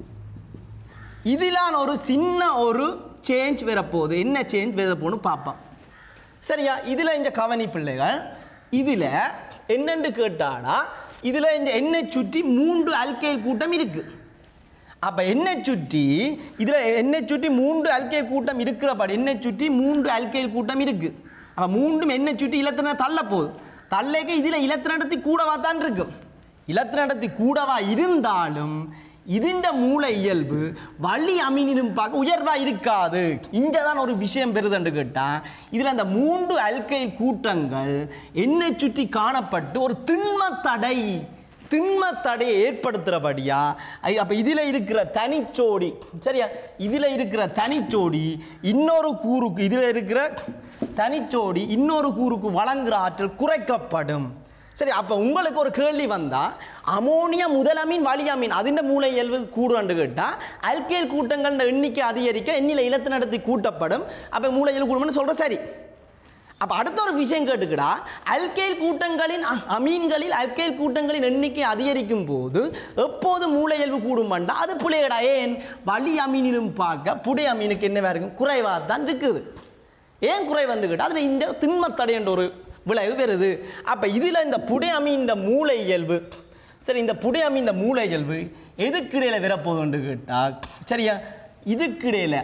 இதிலான ஒரு சின்ன ஒரு சேஞ்ச் வரப்போகுது என்ன சேஞ்ச் வரப்போன்னு பார்ப்போம் சரியா இதில் இந்த கவனி பிள்ளைகள் இதில் என்னென்று கேட்டாடா இதில் இந்த எண்ணெய் சுற்றி மூன்று அல்கைல் கூட்டம் இருக்குது அப்போ எண்ணெய் சுற்றி இதில் எண்ணெய் சுற்றி மூன்று அல்கைல் கூட்டம் இருக்கிறபடி எண்ணெய் சுற்றி மூன்று அல்கைல் கூட்டம் இருக்குது அப்போ மூன்றும் எண்ணெய் சுற்றி இலத்தின தள்ள போகுது தள்ளைக்கு இதில் இலத்தினடத்தி கூடவா தான் இருக்கும் இலத்தினடத்தி கூடவா இருந்தாலும் ഇതിൻ്റെ மூளை இயல்பு வள்ளி அமீனிலும் பார்க்க உயர்வா இருக்காது இங்கே தான் ஒரு விஷயம் பெறுதுன்னு கேட்டால் இதில் அந்த மூன்று அல்கைல் கூட்டங்கள் என்னை சுற்றி காணப்பட்டு ஒரு திண்மத் தடை திண்மத் தடையை ஏற்படுத்துகிறபடியா அப்போ இதில் இருக்கிற தனிச்சோடி சரியா இதில் இருக்கிற தனிச்சோடி இன்னொரு கூறுக்கு இதில் இருக்கிற தனிச்சோடி இன்னொரு கூறுக்கு வழங்குற ஆற்றல் குறைக்கப்படும் சரி அப்போ உங்களுக்கு ஒரு கேள்வி வந்தால் அமோனியா முதலமீன் வலியாமீன் அதிൻ്റെ மூளை இயல்பு கூடுன்னு கேட்டால் அல்கைல் கூட்டங்கள் எண்ணிக்கை அதிகரிக்க எண்ணில இலத்து நடத்தி கூட்டப்படும் அப்போ மூளை இயல்பு கூடும்னு சொல்கிற சரி அப்போ அடுத்த ஒரு விஷயம் கேட்டுக்கிடா அல்கைல் கூட்டங்களின் அ- அமீன்களில் அல்கைல் கூட்டங்களின் எண்ணிக்கை அதிகரிக்கும் போது எப்போது மூளை இயல்பு கூடுமாண்டா அது புலையடா ஏன் வலி அமீனிலும் பார்க்க புடை அமீனுக்கு என்னவா இருக்கும் குறைவாக தான் இருக்குது ஏன் குறை வந்து கேட்டால் அதில் இந்த திண்மத்தடை என்ற ஒரு விளைவு வருது அப்போ இதில் இந்த புடை அமீன் மூளை இயல்பு சரி இந்த புடை அமீன் மூளை இயல்பு எதுக்கிடையில் வரப்போகுதுன்னு கேட்டால் சரியா இதுக்கிடையில்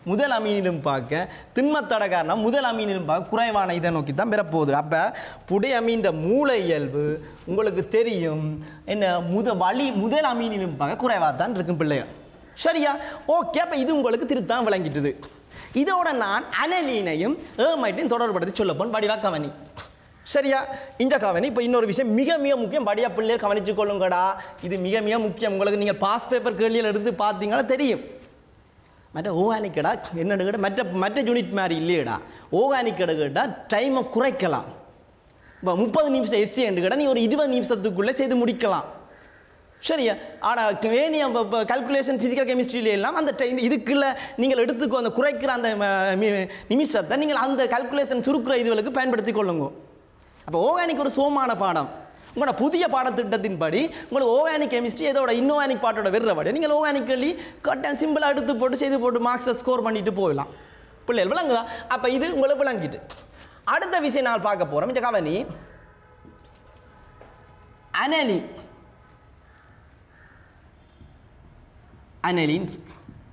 முதல் அமீனிலும் பார்க்க திண்மத்தட காரணம் முதல் அமீனிலும் பார்க்க குறைவான இதை நோக்கி தான் பெறப்போகுது அப்போ புடை அமீன்ற மூளை இயல்பு உங்களுக்கு தெரியும் என்ன முத வழி முதல் அமீனிலும் பார்க்க குறைவாக தான் இருக்கும் பிள்ளைகள் சரியா ஓகே அப்போ இது உங்களுக்கு திருத்தான் விளங்கிட்டுது இதோட நான் அனலீனையும் ஏமைட்டையும் தொடர்படுத்தி சொல்லப்போன் வடிவா கவனி சரியா இந்த கவனி இப்போ இன்னொரு விஷயம் மிக மிக முக்கியம் படியா பிள்ளைகள் கவனிச்சு கொள்ளுங்கடா இது மிக மிக முக்கியம் உங்களுக்கு நீங்கள் பாஸ் பேப்பர் கேள்வியில் எடுத்து பார்த்தீங்கன்னா தெரியும் மற்ற ஓகானிக்கடா என்னன்னு கேட்டால் மற்ற மற்ற யூனிட் மாதிரி இல்லையடா ஓகானிக்கடை கேட்டால் டைமை குறைக்கலாம் இப்போ முப்பது நிமிஷம் எஸ்சி என்று கேட்டால் நீ ஒரு இருபது நிமிஷத்துக்குள்ளே செய்து முடிக்கலாம் சரியா ஆனால் வேணிய இப்போ கல்குலேஷன் ஃபிசிக்கல் கெமிஸ்ட்ரியில எல்லாம் அந்த டை- இதுக்குள்ள நீங்கள் எடுத்துக்கோ அந்த குறைக்கிற அந்த ம, மி- நிமிஷத்தை நீங்கள் அந்த கல்குலேஷன் சுருக்குற இதுகளுக்கு பயன்படுத்தி கொள்ளுங்க அப்போ ஓகானிக் ஒரு சோமான பாடம் உங்களோட புதிய பாடத்திட்டத்தின்படி உங்களுக்கு ஓகானிக் கெமிஸ்ட்ரி இதோட இன்னோகானிக் பாட்டோட வெறுறபடி நீங்கள் ஓகானிக் கல்வி கட்டாயம் சிம்பிளாக எடுத்து போட்டு செய்து போட்டு மார்க்ஸை ஸ்கோர் பண்ணிட்டு போயிடலாம் பிள்ளைகள் விளங்குதா அப்போ இது உங்களுக்கு விளங்கிட்டு அடுத்த விஷயம் நான் பார்க்க போகிறோம் இந்த கவனி அனலி அனலின் இருக்கு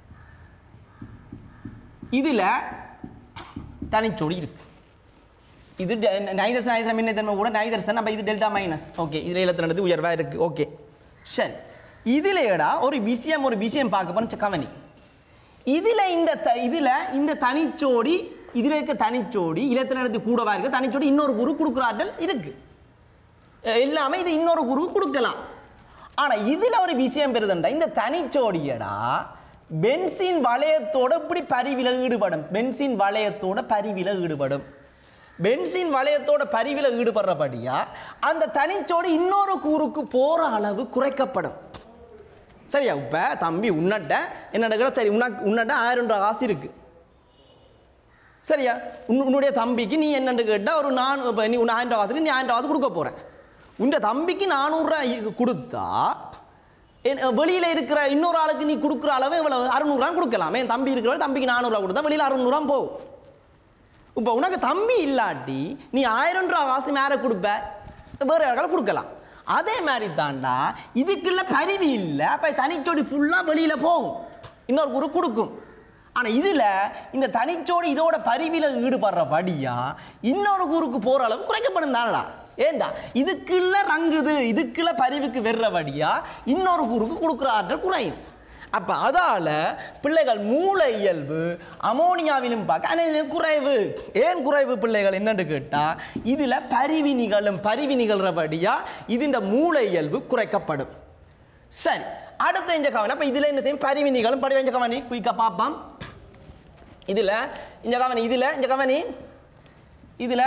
இதில் தனிச்சொடி இருக்கு இது நைதர்சன் நைதர்சன் மின்னத்தன்மை கூட நைதர்சன் அப்போ இது டெல்டா மைனஸ் ஓகே இதில் எழுத்து நடந்து உயர்வாக இருக்குது ஓகே சரி இதில் ஏடா ஒரு விஷயம் ஒரு விஷயம் பார்க்க போகிறோம் கவனி இதில் இந்த த இதில் இந்த தனிச்சோடி இதில் இருக்க தனிச்சோடி இலத்து நடத்தி கூடவா இருக்க தனிச்சோடி இன்னொரு குரு கொடுக்குற ஆற்றல் இருக்குது எல்லாமே இது இன்னொரு குரு கொடுக்கலாம் ஆனால் இதில் ஒரு விஷயம் பெறுதுண்டா இந்த தனிச்சோடியடா பென்சின் வளையத்தோட இப்படி பரிவில ஈடுபடும் பென்சின் வளையத்தோட பரிவில ஈடுபடும் பென்சின் வளையத்தோட பரிவில ஈடுபடுறபடியா அந்த தனிச்சோடி இன்னொரு கூறுக்கு போகிற அளவு குறைக்கப்படும் சரியா இப்போ தம்பி உன்னட்ட என்ன கூட சரி உனக்கு உன்னட்ட ஆயிரம் ரூபா காசு இருக்குது சரியா உன் உன்னுடைய தம்பிக்கு நீ என்னன்னு கேட்டால் ஒரு நான் இப்போ நீ உன் ஆயிரம் ரூபா காசுக்கு நீ ஆயிரம் ரூபா காசு கொடுக்க போகிறேன் உன் தம்பிக்கு நானூறுரூவா கொடுத்தா வெளியில் இருக்கிற இன்னொரு ஆளுக்கு நீ கொடுக்குற அளவு இவ்வளவு அறுநூறுவா கொடுக்கலாம் என் தம்பி இருக்கிறவங்க தம்பிக்கு நானூறுரூவா கொடுத்தா வெளியில் அறுநூறுவா போகும் இப்போ உனக்கு தம்பி இல்லாட்டி நீ ஆயிரம் ரூபா காசு மேலே கொடுப்ப வேறு யாருக்காலும் கொடுக்கலாம் அதே மாதிரி தாண்டா இதுக்குள்ள பரிவு இல்லை அப்போ தனிச்சோடி ஃபுல்லாக வெளியில் போகும் இன்னொரு குரு கொடுக்கும் ஆனால் இதில் இந்த தனிச்சோடி இதோட பரிவில ஈடுபடுறபடியா இன்னொரு குருக்கு போகிற அளவு குறைக்கப்படும் தானடா ஏண்டா இதுக்குள்ள ரங்குது இதுக்குள்ள பரிவுக்கு வெறுறபடியா இன்னொரு குருக்கு கொடுக்குற ஆற்றல் குறையும் அப்போ அதால் பிள்ளைகள் மூளை இயல்பு அமோனியாவிலும் பார்க்க அனைத்திலும் குறைவு ஏன் குறைவு பிள்ளைகள் என்னன்னு கேட்டால் இதில் பரிவி நிகழும் பரிவி நிகழ்றபடியா இதுஇந்த மூளை இயல்பு குறைக்கப்படும் சரி அடுத்த இந்த கவனம் அப்போ இதில் என்ன செய்யும் பரிவி நிகழும் படி இந்த கவனி குயிக்காக பார்ப்போம் இதில் இந்த கவனி இதில் இந்த கவனி இதில்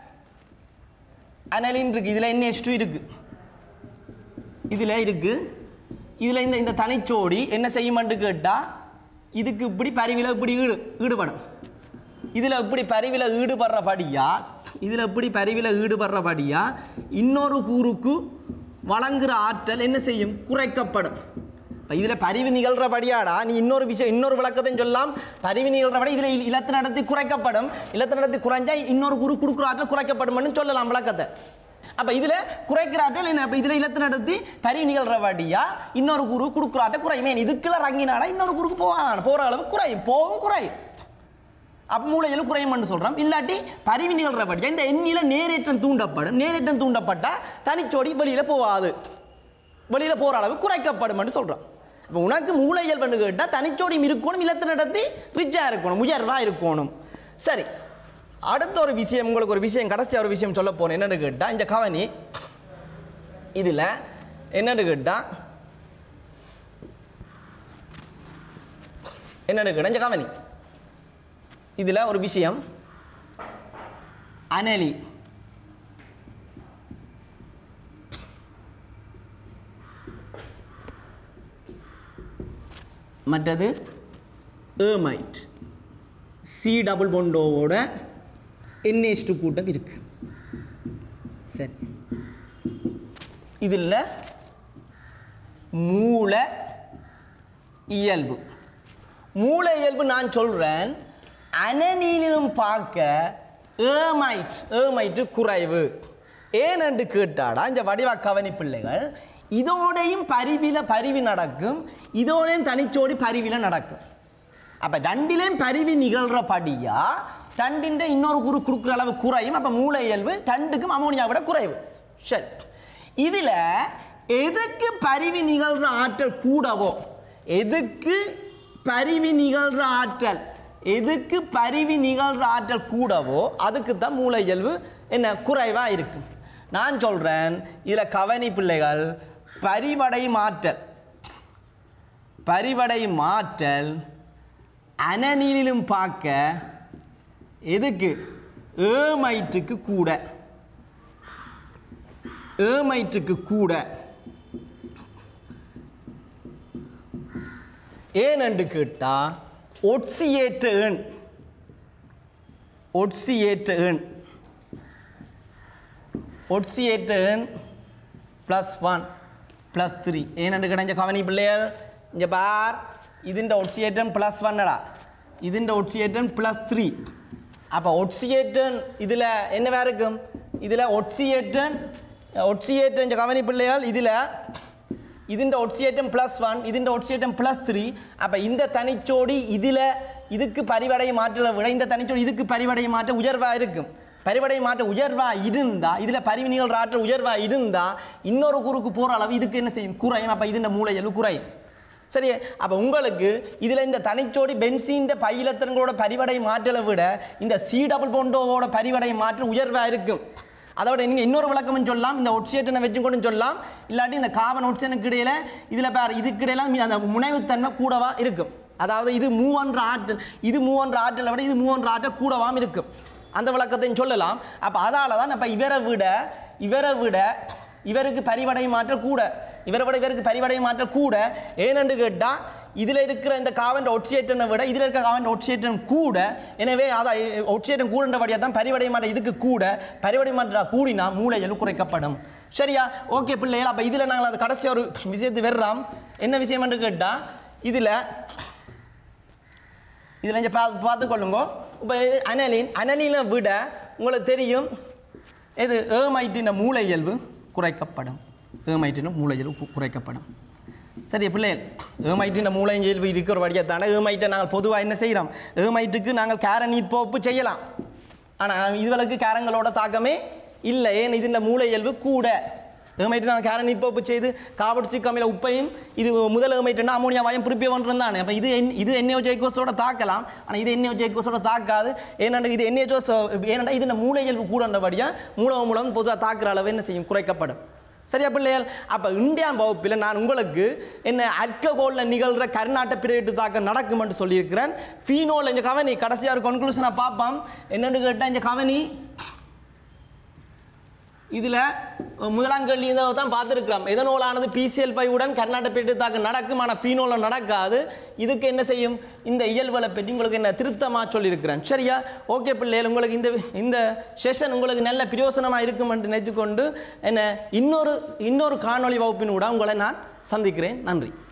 அனலின் இருக்கு இதில் NH2 டூ இருக்கு இதில் இருக்கு இதில் இந்த இந்த தனிச்சோடி என்ன செய்யுமென்று கேட்டால் இதுக்கு இப்படி பரிவில இப்படி ஈடு ஈடுபடும் இதில் இப்படி பரிவில ஈடுபடுறபடியா இதில் இப்படி பரிவில ஈடுபடுறபடியா இன்னொரு கூறுக்கு வழங்குற ஆற்றல் என்ன செய்யும் குறைக்கப்படும் இப்போ இதில் பரிவு நிகழ்றபடியாடா நீ இன்னொரு விஷயம் இன்னொரு விளக்கத்தையும் சொல்லலாம் பரிவு நிகழ்றபடி இதில் இலத்து நடத்தி குறைக்கப்படும் இலத்து நடத்தி குறைஞ்சா இன்னொரு குரு கொடுக்குற ஆற்றல் குறைக்கப்படும்னு சொல்லலாம் விளக்கத்தை அப்போ இதில் குறைக்கிற ஆற்றல் என்ன அப்போ இதில் இலத்து நடத்தி பரிவு நிகழ்றபடியா இன்னொரு குரு கொடுக்குற ஆற்றல் குறையும் ஏன் இதுக்குள்ள ரங்கினாடா இன்னொரு குருக்கு போவாங்க போகிற அளவு குறையும் போகும் குறையும் அப்போ மூளையில் குறையும்னு சொல்கிறோம் இல்லாட்டி பரிவு நிகழ்றபடியா இந்த எண்ணில நேரேற்றம் தூண்டப்படும் நேரேற்றம் தூண்டப்பட்டால் தனிச்சோடி வெளியில் போகாது வெளியில் போகிற அளவு குறைக்கப்படும்னு சொல்கிறோம் இப்போ உனக்கு மூளை இயல்புன்னு கேட்டால் தனிச்சோடியும் இருக்கணும் இல்லத்தை நடத்தி ரிச்சாக இருக்கணும் உயர்வாக இருக்கணும் சரி அடுத்த ஒரு விஷயம் உங்களுக்கு ஒரு விஷயம் கடைசியாக ஒரு விஷயம் சொல்ல போனேன் என்னன்னு கேட்டால் இந்த கவனி இதில் என்னன்னு கேட்டால் என்னன்னு கேட்டால் இந்த கவனி இதில் ஒரு விஷயம் அனலி மற்றது ஏமைட் சி டபுள் பொண்டோவோட என்ஏஸ் டூ கூட்டம் இருக்கு சரி இதில் மூளை இயல்பு மூளை இயல்பு நான் சொல்கிறேன் அனநீனிலும் பார்க்க ஏமைட் ஏமைட்டு குறைவு ஏனென்று கேட்டாடா இந்த வடிவா கவனி பிள்ளைகள் இதோடையும் பரிவில பரிவி நடக்கும் இதோடையும் தனிச்சோடி பரிவில நடக்கும் அப்போ ரெண்டிலையும் பரிவி நிகழ்கிறபடியா ரெண்டின் இன்னொரு குறு கொடுக்குற அளவு குறையும் அப்போ மூளை இயல்பு ரெண்டுக்கும் அமோனியா விட குறைவு சரி இதில் எதுக்கு பரிவி நிகழ்கிற ஆற்றல் கூடவோ எதுக்கு பரிவி நிகழ்கிற ஆற்றல் எதுக்கு பரிவி நிகழ்கிற ஆற்றல் கூடவோ அதுக்கு தான் மூளை இயல்பு என்ன குறைவாக இருக்கு நான் சொல்கிறேன் இதில் கவனி பிள்ளைகள் பரிவடை மாற்றல் பரிவடை மாற்றல் அனனிலும் பார்க்க எதுக்கு ஏமைட்டுக்கு கூட ஏமைட்டுக்கு கூட ஏனென்று கேட்டால் ஒட்சியேற்ற எண் ஒட்சியேற்ற எண் ஒட்சியேற்ற எண் ப்ளஸ் ஒன் ப்ளஸ் த்ரீ ஏனென்று கிடைஞ்ச கவனி பிள்ளைகள் இங்கே பார் ഇതിൻ്റെ ഒഡ്സിയേറ്റൻ പ്ലസ് വണ്ണടാ ഇതിൻ്റെ ഒഡ്സിയേറ്റൻ പ്ലസ് ത്രീ அப்போ ஒட்சியேட்டன் இதில் என்னவா இருக்கும் இதில் ஒட்சியேட்டன் ஒட்சியேட்டன் கவனி பிள்ளைகள் இதில் ഇതിൻ്റെ ഒഡ്സിയേറ്റം പ്ലസ് വൺ ഇതിൻ്റെ ഒഡ്സിയേറ്റം പ്ലസ് ത്രീ അപ്പം இந்த தனிச்சோடி இதில் இதுக்கு பரிவடை மாற்றலை விட இந்த தனிச்சோடி இதுக்கு பரிவடை மாற்ற உயர்வாக இருக்கும் பரிவடை மாற்ற உயர்வாக இருந்தால் இதில் பரிவினிகள் ஆற்றல் உயர்வாக இருந்தால் இன்னொரு குறுக்கு போகிற அளவு இதுக்கு என்ன செய்யும் குறையும் அப்போ இதுன்ற மூளையல் குறையும் சரி அப்போ உங்களுக்கு இதில் இந்த தனிச்சோடி பென்சீன் பைலத்திரங்களோட பரிவடை மாற்றலை விட இந்த சி டபுள் போண்டோவோட பரிவடை மாற்றம் உயர்வாக இருக்கும் அதோட நீங்கள் இன்னொரு விளக்கம்னு சொல்லலாம் இந்த ஒட்சியேட்டனை வச்சு கூட சொல்லலாம் இல்லாட்டி இந்த காவன் ஒட்சியனுக்கு இடையில இதில் பார் இதுக்கு இடையில மீ- அந்த முனைவுத்தன்மை கூடவா இருக்கும் அதாவது இது மூவன்ற ஆற்றல் இது மூவன்ற ஆற்றலை விட இது மூவன்ற ஆற்றல் கூடவாம் இருக்கும் அந்த விளக்கத்தையும் சொல்லலாம் அப்போ அதால தான் அப்போ இவரை விட இவரை விட இவருக்கு பரிவடை மாற்றல் கூட இவரை விட இவருக்கு பரிவடை மாற்றல் கூட ஏனென்று கேட்டால் இதில் இருக்கிற இந்த காவன் ஒட்சியேட்டனை விட இதில் இருக்கிற காவன் ஒட்சியேட்டன் கூட எனவே அதான் ஒட்சியேட்டன் கூடன்றபடியாக தான் பரிவடை மாற்ற இதுக்கு கூட பரிவடை மாற்ற கூடினா மூளைகள் குறைக்கப்படும் சரியா ஓகே பிள்ளைகள் அப்போ இதில் நாங்கள் அது கடைசி ஒரு விஷயத்தை வெறுறோம் என்ன விஷயம் என்று கேட்டால் இதில் இதில் இங்கே பா பார்த்துக்கொள்ளுங்க இப்போ அனலின் அனலினை விட உங்களுக்கு தெரியும் இது ஏமைட்டின மூளை இயல்பு குறைக்கப்படும் ஏமைட்டின மூளை இயல்பு கு- குறைக்கப்படும் சரி பிள்ளைகள் ஏமைட்டின மூளை இயல்பு இருக்கிற வழியாக தானே ஏமைட்டை நாங்கள் பொதுவாக என்ன செய்கிறோம் ஏமைட்டுக்கு நாங்கள் கேர நீர்ப்போப்பு செய்யலாம் ஆனால் இதுவளுக்கு கேரங்களோட தாக்கமே இல்லை ஏன் இதுன்ற மூளை இயல்பு கூட ஏமைட்டு நாங்கள் கேர நீர்ப்போப்பு செய்து காவடு சிக்காமையில் உப்பையும் இது முதல் ஏமைட்டுனா அமோனியாவையும் பிரிப்பே ஒன்று தானே அப்போ இது என் இது என்ஏஓ ஜெய்கோஸோட தாக்கலாம் ஆனால் இது என்ஏஓ ஜெய்கோஸோட தாக்காது ஏனென்றால் இது என்ஏஓ ஏனென்றா இது இந்த மூளை இயல்பு கூடன்றபடியாக மூலம் மூலம் பொதுவாக தாக்குற அளவு என்ன செய்யும் குறைக்கப்படும் சரியா பிள்ளைகள் அப்போ இந்தியான் வகுப்பில் நான் உங்களுக்கு என்ன அல்கஹோலில் நிகழ்கிற கர்நாட்ட பிரேட்டு தாக்கம் நடக்கும்னு சொல்லியிருக்கிறேன் ஃபீனோல் இந்த கவனி கடைசியாக ஒரு கன்க்ளூஷனை பார்ப்போம் என்னென்னு கேட்டால் இந்த கவனி இதில் முதலாம் கேள்வி இதை தான் பார்த்துருக்கிறோம் எதனோலானது பிசிஎல் உடன் கர்நாடக பெற்று தாக்கம் நடக்கும் ஆனால் ஃபீனோல நடக்காது இதுக்கு என்ன செய்யும் இந்த இயல்புகளை பற்றி உங்களுக்கு என்ன திருத்தமாக சொல்லியிருக்கிறேன் சரியா ஓகே பிள்ளைகள் உங்களுக்கு இந்த இந்த செஷன் உங்களுக்கு நல்ல பிரயோசனமாக இருக்கும் என்று நினைச்சுக்கொண்டு என்ன இன்னொரு இன்னொரு காணொளி வகுப்பின் கூட உங்களை நான் சந்திக்கிறேன் நன்றி